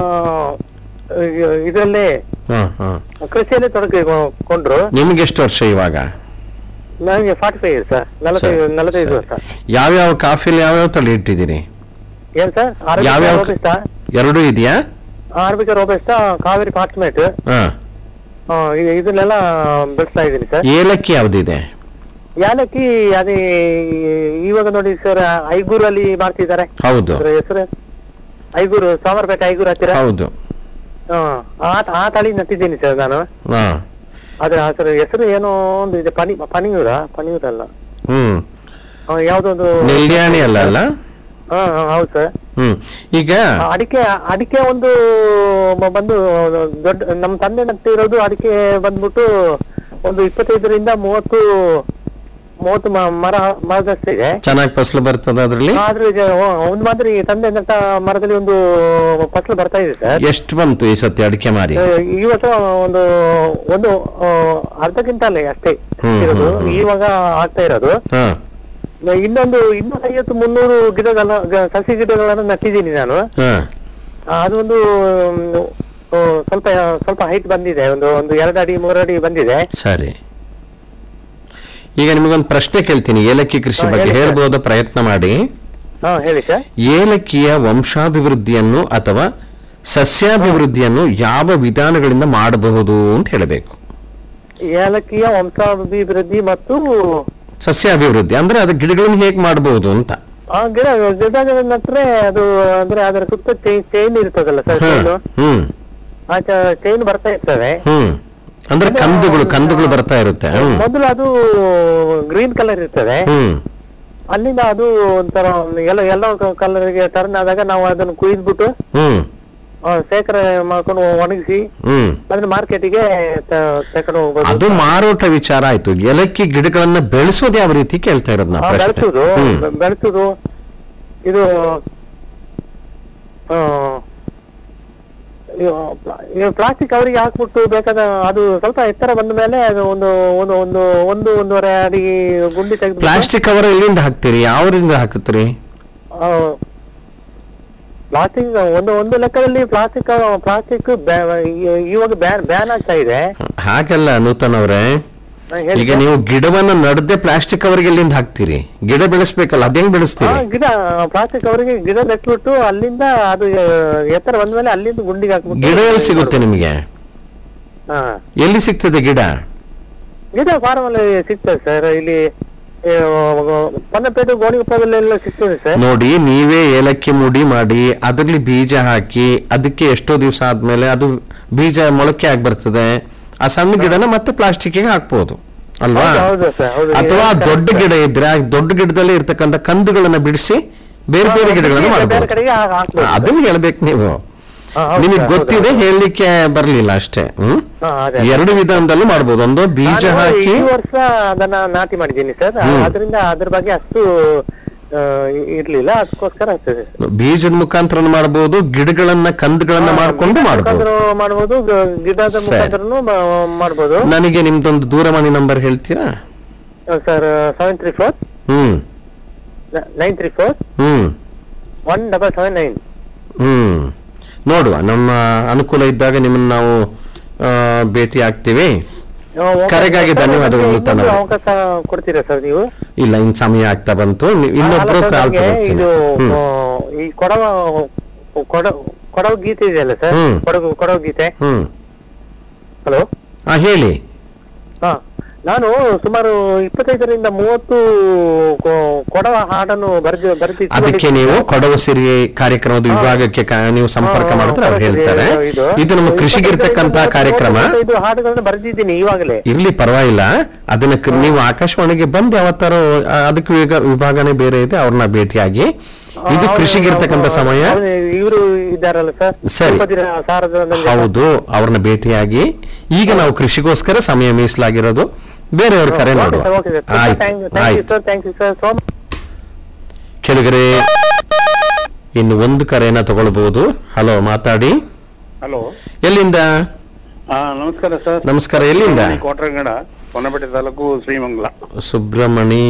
ಇದರಲ್ಲೇ ಹಾ ಹಾ ಕೃಷಿಯಲ್ಲೇ ತೊಡಗಿಕೊಂಡ್ರು ನಿಮ್ಗೆ ಎಷ್ಟು ವರ್ಷ ಇವಾಗ ನನಗೆ ಫಾರ್ಟಿ ಫೈವ್ ಇಯರ್ಸ್ ಸರ್ ನಲವತ್ತೈದು ಸರಿ, ನಲವತ್ತೈದು ಸರಿ. ವರ್ಷ ಯಾವ್ಯಾವ ಕಾಫಿಲಿ ಯಾವ್ಯಾವ ತಳಿ ಇಟ್ಟಿದ್ದೀರಿ ಏನ್ ಸರ್ ಯಾವ್ಯಾವ ರೋಬೆಸ್ಟ ಎರಡೂ ಇದೆಯಾ ಆರ್ಬಿಕ ರೋಬೆಸ್ಟ ಕಾವೇರಿ ಫಾಸ್ಟ್ಮೇಟ್ ಹಾ ಇದನ್ನೆಲ್ಲ ಬೆಳೆಸ್ತಾ ಇದ್ದೀನಿ ಸರ್ ಏಲಕ್ಕಿ ಯಾವ್ದಿದೆ ಯಾಲಕ್ಕಿ ಅದೇ ಇವಾಗ ನೋಡಿ ಸರ್ ಐಗೂರಲ್ಲಿ ಮಾಡ್ತಿದ್ದಾರೆ ಹೌದು ಅದ್ರ ಹೆಸರು ಐಗೂರು ಸಾಮರ್ಪೇಟೆ ಐಗೂರು ಹತ್ತಿರ ಹೌದು ಹಾ, ಆ ಆ ತಳಿ ನಟ್ಟಿದ್ದೀನಿ ಸರ್ ನಾನು ಹಾ ಅದ್ರ ಅದ್ರ ಹೆಸರು ಏನೋ ಒಂದು ಇದೆ ಪನಿ ಪನಿಯೂರ ಪನಿಯೂರ ಅಲ್ಲ ಹ್ಮ್ ಆ, ಯಾವ್ದೊಂದು ನೆಲ್ಯಾಣಿ ಅಲ್ಲ ಅಲ್ಲ ಹಾ ಹಾ, ಹೌದು ಸರ್ ಹ್ಮ್ ಈಗ ಅಡಿಕೆ ಅಡಿಕೆ ಒಂದು ಮ- ಬಂದು ದೊಡ್ಡ ನಮ್ಮ ತಂದೆ ನಟ್ಟಿರೋದು ಅಡಿಕೆ ಬಂದ್ಬಿಟ್ಟು ಒಂದು ಇಪ್ಪತ್ತೈದರಿಂದ ಮೂವತ್ತು ಮೂವತ್ತು ಮ- ಮರ ಮರದಷ್ಟಿದೆ ಚೆನ್ನಾಗಿ ಫಸಲು ಬರ್ತದ ಅದ್ರಲ್ಲಿ ಆದ್ರೆ ಈಗ ಒ- ಒಂದು ಮಾತ್ರ ಈ ತಂದೆ ನಟ್ಟ ಮರದಲ್ಲಿ ಒಂದು ಫಸಲು ಬರ್ತಾ ಇದೆ ಸರ್ ಎಷ್ಟು ಬಂತು ಈ ಸತಿ ಅಡಿಕೆ ಮಾರಿ ಆ, ಇವತ್ತು ಒಂದು ಒಂದು ಆ, ಅರ್ಧ ಕ್ವಿಂಟಾಲ್ ಅಷ್ಟೇ ಹ್ಮ್, ಇರೋದು ಹ್ಮ್, ಹ್ಮ್. ಇವಾಗ ಆಗ್ತಾ ಇರೋದು ಹಾ ಇನ್ನೊಂದು ಇನ್ನೂರ ಐವತ್ತು ಮುನ್ನೂರು ಗಿಡಗಳ ಗ- ಸಸಿ ಗಿಡಗಳನ್ನು ನಟ್ಟಿದ್ದೀನಿ ನಾನು ಹಾ ಆ, ಅದೊಂದು ಮ್, ಆ, ಸ್ವಲ್ಪ ಸ್ವಲ್ಪ ಹೈಟ್ ಬಂದಿದೆ ಒಂದು ಒಂದು ಎರಡು ಅಡಿ ಮೂರು ಅಡಿ ಬಂದಿದೆ ಸರಿ ಈಗ ನಿಮಗೊಂದು ಪ್ರಶ್ನೆ ಕೇಳ್ತೀನಿ ಏಲಕ್ಕಿ ಕೃಷಿ ಹಾ, ಬಗ್ಗೆ ಹೇಳಿ ಸರ್. ಹೇಳ್ಬೋದ ಪ್ರಯತ್ನ ಮಾಡಿ ಹಾ ಹೇಳಿ ಸರ್ ಏಲಕ್ಕಿಯ ವಂಶಾಭಿವೃದ್ಧಿಯನ್ನು ಅಥವಾ ಸಸ್ಯಾಭಿವೃದ್ಧಿಯನ್ನು ಯಾವ ವಿಧಾನಗಳಿಂದ ಮಾಡಬಹುದು ಅಂತ ಹೇಳಬೇಕು ಏಲಕ್ಕಿಯ ವಂಶಾಭಿವೃದ್ಧಿ ಮತ್ತು ಸಸ್ಯಾಭಿವೃದ್ಧಿ ಅಂದ್ರೆ ಅದು ಗಿಡಗಳನ್ನು ಹೇಗೆ ಮಾಡಬಹುದು ಅಂತ ಆ ಗಿಡ ಗಿಡ ನಟ್ರೆ ಅದು ಅಂದ್ರೆ ಅದರ ಸುತ್ತ ಚೈನ್ ಇರ್ತದಲ್ಲ ಸರ್ ಹ್ಮ್ ಚೈನು ಹ್ಮ್ ಆ ಚೈನ್ ಬರ್ತಾ ಇರ್ತದೆ ಹ್ಮ್ ಅಂದ್ರೆ ಕಂದುಗಳು ಕಂದುಗಳು ಬರ್ತಾ ಇರುತ್ತೆ ಹ್ಮ್ ಮೊದಲು ಅದು ಗ್ರೀನ್ ಕಲರ್ ಇರ್ತದೆ ಹ್ಮ್ ಅಲ್ಲಿಂದ ಅದು ಒಂಥರ ಎಲ್ಲ ಎಲ್ಲೋ ಕಲರ್ಗೆ ಟರ್ನ್ ಆದಾಗ ನಾವು ಅದನ್ನು ಕುಯ್ದ್ಬಿಟ್ಟು ಹ್ಮ್ ಆ, ಶೇಖರಣೆ ಮಾಡ್ಕೊಂಡು ಒಣಗಿಸಿ ಹ್ಮ್ ಅದನ್ನ ಮಾರ್ಕೆಟಿಗೆ ತಕೊಂಡು ಹೋಗ್ಬೋದು ಅದು ಮಾರಾಟ ವಿಚಾರ ಆಯ್ತು ಏಲಕ್ಕಿ ಗಿಡಗಳನ್ನ ಬೆಳೆಸೋದು ಯಾವ ರೀತಿ ಕೇಳ್ತಾ ಇರೋದು ಆ, ನಾವು ಪ್ರಶ್ನೆ. ಬೆಳೆಸುದು ಹ್ಮ್. ಬೆ- ಬೆಳೆಸುದು ಇದು ಆ, ಇವ ಪ್ಲಾಸ್ಟಿಕ್ ಅವರಿಗೆ ಹಾಕ್ಬಿಟ್ಟು ಬೇಕಾದ ಅದು ಸ್ವಲ್ಪ ಎತ್ತರ ಬಂದ ಮೇಲೆ ಅದು ಒಂದು ಒಂದು ಒಂದು ಒಂದು ಒಂದೂವರೆ ಅಡಿ ಗುಂಡಿ ತೆಗೆದು ಪ್ಲಾಸ್ಟಿಕ್ ಕವರ್ ಎಲ್ಲಿಂದ ಹಾಕ್ತೀರಿ ಯಾವ್ದ್ರಿಂದ ಹಾಕುತ್ತೀರಿ ಪ್ಲಾಸ್ಟಿಕ್ ಒಂದು ಒಂದು ಲೆಕ್ಕದಲ್ಲಿ ಪ್ಲಾಸ್ಟಿಕ್ ಪ್ಲಾಸ್ಟಿಕ್ ಇವಾಗ ಬ್ಯಾನ್ ಬ್ಯಾನ್ ಆಗ್ತಾ ಇದೆ ಹಾಗಲ್ಲ ನೂತನ್ ಅವ್ರೆ ಹಾ, ಹೇಳಿ ಈಗ ಸರ್. ನೀವು ಗಿಡವನ್ನ ನಡದೆ ಪ್ಲಾಸ್ಟಿಕ್ ಕವರ್ಗೆ ಎಲ್ಲಿಂದ ಹಾಕ್ತೀರಿ ಗಿಡ ಬೆಳೆಸ್ಬೇಕಲ್ಲ ಅದ್ ಹೆಂಗ್ ಹಾ, ಬೆಳೆಸ್ತೀರಿ ಗಿಡ ಪ್ಲಾಸ್ಟಿಕ್ ಅವರಿಗೆ ಗಿಡ ನೆಟ್ಬಿಟ್ಟು ಅಲ್ಲಿಂದ ಅದು ಆ, ಎತ್ತರ ಬಂದ್ಮೇಲೆ ಅಲ್ಲಿಂದ ಗುಂಡಿಗೆ ಹಾಕ್ಬಿಟ್ಟು ಗಿಡ ಎಲ್ಲಿ ಸಿಗುತ್ತೆ ನಿಮಗೆ ಹಾ ಎಲ್ಲಿ ಸಿಗ್ತದೆ ಗಿಡ ಗಿಡ ಫಾರ್ಮ್ ಅಲ್ಲಿ ಸಿಗ್ತದೆ ಸರ್ ಇಲ್ಲಿ ಆ, ಪನ್ನಪೇಟೆ ಗೋಣಿಗೊಪ್ಪದಲ್ಲೆಲ್ಲ ಸಿಗ್ತದೆ ಸರ್ ನೋಡಿ ನೀವೇ ಏಲಕ್ಕಿ ಮುಡಿ ಮಾಡಿ ಅದರಲ್ಲಿ ಬೀಜ ಹಾಕಿ ಅದಕ್ಕೆ ಎಷ್ಟೋ ದಿವಸ ಆದ್ಮೇಲೆ ಅದು ಬೀಜ ಮೊಳಕೆ ಆಗಿ ಬರ್ತದೆ ಆ ಸಣ್ಣ ಗಿಡನ ಮತ್ತೆ ಪ್ಲಾಸ್ಟಿಕ್ ಹಾಕ್ಬೋದು ಅಲ್ವಾ ಹೌದು, ಹೌದು sir, ಹೌದು. ಅಥವಾ ಇದು ದೊಡ್ಡ correct. ಗಿಡ ಇದ್ರೆ ಆ ದೊಡ್ಡ ಗಿಡದಲ್ಲಿ ಇರ್ತಕ್ಕಂಥ ಕಂದುಗಳನ್ನ ಬಿಡಿಸಿ ಬೇರೆ ಬೇರೆ ಹಾ, ಗಿಡಗಳನ್ನ ಬೇರೆ ಮಾಡಬಹುದು ಕಡೆಗೆ ಹಾಕ್- ಹಾಕ್ಬೋದು. ಅದನ್ನ ಹೇಳ್ಬೇಕು ನೀವು ಹಾ, ಹೌದು ನಿಮಗೆ sir, ಗೊತ್ತಿದೆ ಹೌದು. ಹೇಳಲಿಕ್ಕೆ ಬರ್ಲಿಲ್ಲ ಅಷ್ಟೇ ಹ್ಮ್ ಹಾ, ಅದೇ. ಎರಡು ವಿಧಾನದಲ್ಲೂ ಮಾಡ್ಬೋದು ಒಂದು ಬೀಜ ನಾನು ಹಾಕಿ ಈ ವರ್ಷ ಅದನ್ನ ನಾಟಿ ಮಾಡಿದ್ದೀನಿ ಸರ್ ಹ್ಮ್. ಅದರಿಂದ ಅದ್ರ ಬಗ್ಗೆ ಅಷ್ಟು ಆ, ಇರ್ಲಿಲ್ಲ ಅದಕ್ಕೋಸ್ಕರ ಆಗ್ತದೆ ಬೀಜದ ಮುಖಾಂತರ ಮಾಡಬಹುದು ಗಿಡಗಳನ್ನ ಕಂದುಗಳನ್ನ ಮಾಡ್ಕೊಂಡು ಮಾಡಬಹುದು ಮುಖಾಂತರ ಮಾಡ್ಬೋದು ಗ- ಗಿಡದ ಸರಿ. ಮುಖಾಂತರನು ಮಾ- ಮಾಡ್ಬೋದು ನನಗೆ ನಿಮ್ದೊಂದು ದೂರವಾಣಿ ನಂಬರ್ ಹೇಳ್ತೀರಾ sir seven three four hmm nine three four hmm one double seven nine hmm ನೋಡುವ ನಮ್ಮ ಅನುಕೂಲ ಇದ್ದಾಗ ನಿಮ್ಮನ್ನ ನಾವು ಆ, ಭೇಟಿ ಆಗ್ತೀವಿ ಆ, ಓಕೆ. ಕರೆಗಾಗಿ ಸರ್, ಧನ್ಯವಾದಗಳು ನನಗೆ ನೂತನ ಇನ್ನೊಂದು ಅವರೇ. ಅವಕಾಶ ಕೊಡ್ತೀರಾ ಸರ್ ನೀವು ಇಲ್ಲ ಇನ್ ಸಮಯ ಆಗ್ತಾ ಬಂತು ನೀವ್ ಇನ್ನೊಬ್ರು ಅಲ್ಲ ಸರ್, ಕಾಲ್ ನನಗೆ ತಗೊಳ್ತೀನಿ ಇದು ಹ್ಮ್. ಆ, ಈ ಕೊಡವ ಕೊಡ ಕೊಡವ ಗೀತೆ ಇದೆಯಲ್ಲ ಸರ್ ಹ್ಮ್. ಕೊಡಗು ಕೊಡವ ಗೀತೆ ಹ್ಮ್ ಹಲೋ ಆ ಹೇಳಿ ಹಾ ನಾನು ಸುಮಾರು ಇಪ್ಪತ್ತೈದರಿಂದ ಮೂವತ್ತು ಕೊ- ಕೊಡವ ಹಾಡನ್ನು ಬರೆದು ಬರೆದು ಅದಕ್ಕೆ ನೀವು ಕೊಡವು ಸಿರಿ ಕಾರ್ಯಕ್ರಮದ ವಿಭಾಗಕ್ಕೆ ಕ- ನೀವು ಸಂಪರ್ಕ ಮಾಡಿದ್ರೆ ಅವ್ರು ಹೇಳ್ತಾರೆ ಇದು ನಮ್ಮ ಕೃಷಿಗಿರ್ತಕ್ಕಂತ ಕಾರ್ಯಕ್ರಮ ಇದು ಹಾಡುಗಳನ್ನು ಬರೆದಿದ್ದೀನಿ ಇವಾಗಲೇ ಇರ್ಲಿ ಪರವಾಗಿಲ್ಲ ಅದನ್ನ ಕ- ನೀವು ಆಕಾಶವಾಣಿಗೆ ಬಂದು ಯಾವತ್ತಾರು ಆ, ಅದಕ್ಕೆ ವಿಭಾಗ- ವಿಭಾಗನೇ ಬೇರೆ ಇದೆ ಅವ್ರನ್ನ ಭೇಟಿಯಾಗಿ ಇದು ಕೃಷಿಗಿರ್ತಕ್ಕಂತ ಸಮಯ ಇವರು ಇದ್ದಾರಲ್ಲ ಸರ್ ಸರಿ. ಸ್ವಲ್ಪ ದಿನ ಸಾರದ ನಂತರ- ಹೌದು ಅವ್ರನ್ನ ಭೇಟಿಯಾಗಿ ಈಗ ನಾವು ಕೃಷಿಗೋಸ್ಕರ ಸಮಯ ಮೀಸಲಾಗಿರೋದು ಬೇರೆಯವ್ರ ಕರೆ ಓಕೆ ನೋಡುವ ಸರ್, ಓಕೆ ಸರ್. ತುಂಬಾ ಆಯ್ತು ಥ್ಯಾಂಕ್ ಯು ಥ್ಯಾಂಕ್ ಯು ಆಯ್ತು sir thank you sir so much. ಕೆಳಗರೆ ಇನ್ನು ಒಂದು ಕರೆಯನ್ನ ತಗೊಳ್ಬಹುದು ಹಲೋ ಮಾತಾಡಿ ಹಲೋ ಎಲ್ಲಿಂದ ಹಾ ನಮಸ್ಕಾರ ಸರ್ ನಮಸ್ಕಾರ, ಎಲ್ಲಿಂದ? ಕೋಟ್ರಂಗಡ ಹೊನ್ನಪೇಟೆ ತಾಲೂಕು ಶ್ರೀಮಂಗಲ ಸುಬ್ರಹ್ಮಣಿ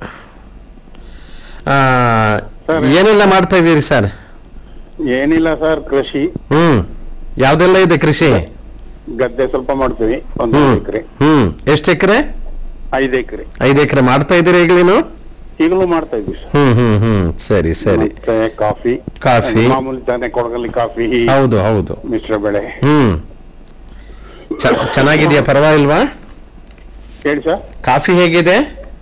ಆ, ಸರ್. ಏನೆಲ್ಲ ಮಾಡ್ತಾ ಇದ್ದೀರಿ ಸರ್ ಏನಿಲ್ಲ ಸರ್ ಕೃಷಿ ಹ್ಮ್ ಯಾವ್ದೆಲ್ಲ ಇದೆ ಕೃಷಿ ಗದ್ದೆ ಸ್ವಲ್ಪ ಮಾಡ್ತೀವಿ ಒಂದು ಹ್ಮ್ ಎಕರೆ ಹ್ಮ್ ಎಷ್ಟು ಎಕರೆ ಐದು ಎಕರೆ ಐದು ಎಕರೆ ಮಾಡ್ತಾ ಇದ್ದೀರಿ ಈಗ ನೀನು ಈಗಲೂ ಮಾಡ್ತಾ ಇದ್ವಿ ಸರ್ ಹ್ಮ್ ಹ್ಮ್ ಹ್ಮ್ ಸರಿ ಸರಿ ಮತ್ತೆ ಕಾಫಿ ಕಾಫಿ. ಮಾಮೂಲಿ ತಾನೆ ಕೊಡಗಲ್ಲಿ ಕಾಫಿ ಹೌದು ಹೌದು ಮಿಶ್ರ ಬೆಳೆ ಹ್ಮ್ ಚ- ಚೆನ್ನಾಗಿದ್ಯಾ ಪರವಾಗಿಲ್ವಾ ಹೇಳಿ ಸರ್ ಕಾಫಿ ಹೇಗಿದೆ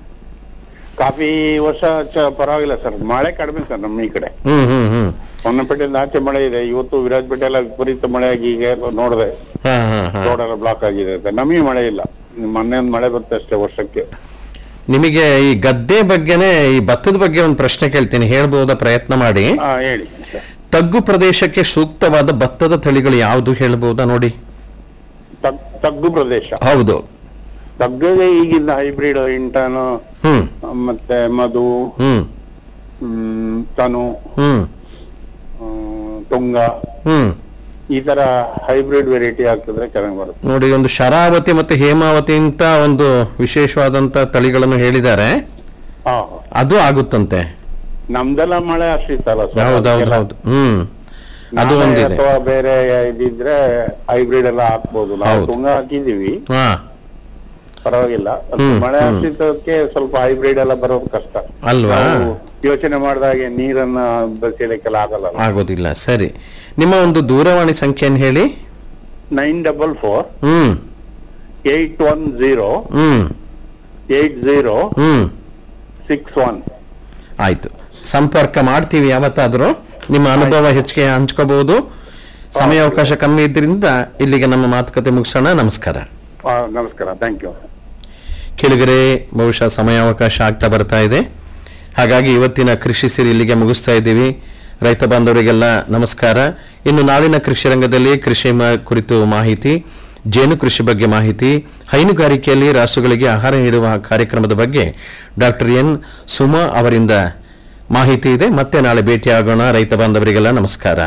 ಕಾಫಿ ಈ ವರ್ಷ ಚ- ಪರವಾಗಿಲ್ಲ ಸರ್ ಮಳೆ ಕಡಿಮೆ ಸರ್ ನಮ್ಮ ಈ ಕಡೆ ಹ್ಮ್ ಹ್ಮ್ ಹ್ಮ್ ಹೊನ್ನಪೇಟೆಯಿಂದ ಆಚೆ ಮಳೆ ಇದೆ ಇವತ್ತು ವಿರಾಜಪೇಟೆ ಎಲ್ಲ ವಿಪರೀತ ಮಳೆ ಆಗಿ ಈಗ ನೋಡಿದೆ ಹಾ ಹಾ ಹಾ ರೋಡ್ ಎಲ್ಲ ಬ್ಲಾಕ್ ಆಗಿದೆ ಅಂತ ನಮಗೆ ಮಳೆ ಇಲ್ಲ ಮೊನ್ನೆ ಒಂದು ಮಳೆ ಬರುತ್ತೆ ಅಷ್ಟೇ ವರ್ಷಕ್ಕೆ ನಿಮಗೆ ಈ ಗದ್ದೆ ಬಗ್ಗೆನೆ ಈ ಭತ್ತದ ಬಗ್ಗೆ ಒಂದು ಪ್ರಶ್ನೆ ಕೇಳ್ತೀನಿ ಹೇಳ್ಬಹುದಾ ಪ್ರಯತ್ನ ಮಾಡಿ ಹಾ ಹೇಳಿ ಸರ್ ತಗ್ಗು ಪ್ರದೇಶಕ್ಕೆ ಸೂಕ್ತವಾದ ಭತ್ತದ ತಳಿಗಳು ಯಾವುದು ಹೇಳ್ಬಹುದಾ ನೋಡಿ ತಗ್- ತಗ್ಗು ಪ್ರದೇಶ ಹೌದು ತಗ್ಗಿಗೆ ಈಗಿನ ಹೈಬ್ರಿಡ್ ಇಂಟನು ಹ್ಮ್ ಮತ್ತೆ ಮಧು ಹ್ಮ್ ಹ್ಮ್, ತನು ಹ್ಮ್ ಹ್ಮ್, ತುಂಗ ಹ್ಮ್ ಈ ತರ ಹೈಬ್ರಿಡ್ ವೆರೈಟಿ ಹಾಕಿದ್ರೆ ಚೆನ್ನಾಗಿ ಬರುತ್ತೆ ನೋಡಿ ಒಂದು ಶರಾವತಿ ಮತ್ತೆ ಹೇಮಾವತಿ ಅಂತ ಒಂದು ವಿಶೇಷವಾದಂತ ತಳಿಗಳನ್ನು ಹೇಳಿದ್ದಾರೆ ಹಾ ಅದು ಆಗುತ್ತಂತೆ ನಮ್ದೆಲ್ಲ ಮಳೆ ಅಷ್ಟಿತ್ತಲ್ಲ ಸರ್ ಹೌದೌದು ಅದಕ್ಕೆಲ್ಲ ಹೌದು ಹ್ಮ್ ಅದು ನಾವೇ ಒಂದಿದೆ ಅಥವಾ ಬೇರೆ ಇದಿದ್ರೆ ಹೈಬ್ರಿಡ್ ಎಲ್ಲ ಹಾಕ್ಬೋದು ನಾವು ಹೌದು. ತುಂಗ ಹಾಕಿದೀವಿ ಹಾ ಪರವಾಗಿಲ್ಲ ಅದು ಹ್ಮ್, ಮಳೆ ಹ್ಮ್. ಅಷ್ಟಿದ್ದಕ್ಕೆ ಸ್ವಲ್ಪ ಹೈಬ್ರಿಡ್ ಎಲ್ಲ ಬರೋದು ಕಷ್ಟ ಅಲ್ವಾ ನಾವು ಯೋಚನೆ ಮಾಡಿದಾಗೆ ನೀರನ್ನ ಬಸಿಲಿಕ್ಕೆಲ್ಲ ಆಗಲ್ಲ ಆಗೋದಿಲ್ಲ ಸರಿ ನಿಮ್ಮ ಒಂದು ದೂರವಾಣಿ ಸಂಖ್ಯೆಯನ್ನು ಹೇಳಿ nine double four hmm eight one zero hmm eight zero hmm six one ಆಯ್ತು ಸಂಪರ್ಕ ಮಾಡ್ತೀವಿ ಯಾವತ್ತಾದ್ರೂ ನಿಮ್ಮ ಅನುಭವ ಹೆಚ್ಚಿಗೆ ಹಂಚ್ಕೋಬಹುದು ಸಮಯಾವಕಾಶ ಕಮ್ಮಿ ಇದ್ರಿಂದ ಇಲ್ಲಿಗೆ ನಮ್ಮ ಮಾತುಕತೆ ಮುಗಿಸೋಣ ನಮಸ್ಕಾರ ನಮಸ್ಕಾರ ಥ್ಯಾಂಕ್ ಯು ಕೆಳಗರೆ ಬಹುಶಃ ಸಮಯಾವಕಾಶ ಆಗ್ತಾ ಬರ್ತಾ ಇದೆ ಹಾಗಾಗಿ ಇವತ್ತಿನ ಕೃಷಿ ಸಿರಿ ಇಲ್ಲಿಗೆ ಮುಗಿಸ್ತಾ ಇದ್ದೀವಿ ರೈತ ಬಾಂಧವರಿಗೆಲ್ಲ ನಮಸ್ಕಾರ ಇನ್ನು ನಾಳಿನ ಕೃಷಿ ರಂಗದಲ್ಲಿ ಕೃಷಿ ಮ- ಕುರಿತು ಮಾಹಿತಿ ಜೇನು ಕೃಷಿ ಬಗ್ಗೆ ಮಾಹಿತಿ ಹೈನುಗಾರಿಕೆಯಲ್ಲಿ ರಾಸುಗಳಿಗೆ ಆಹಾರ ನೀಡುವ ಕಾರ್ಯಕ್ರಮದ ಬಗ್ಗೆ ಡಾಕ್ಟರ್ ಎನ್ ಸುಮಾ ಅವರಿಂದ ಮಾಹಿತಿ ಇದೆ ಮತ್ತೆ ನಾಳೆ ಭೇಟಿಯಾಗೋಣ ರೈತ ಬಾಂಧವರಿಗೆಲ್ಲ ನಮಸ್ಕಾರ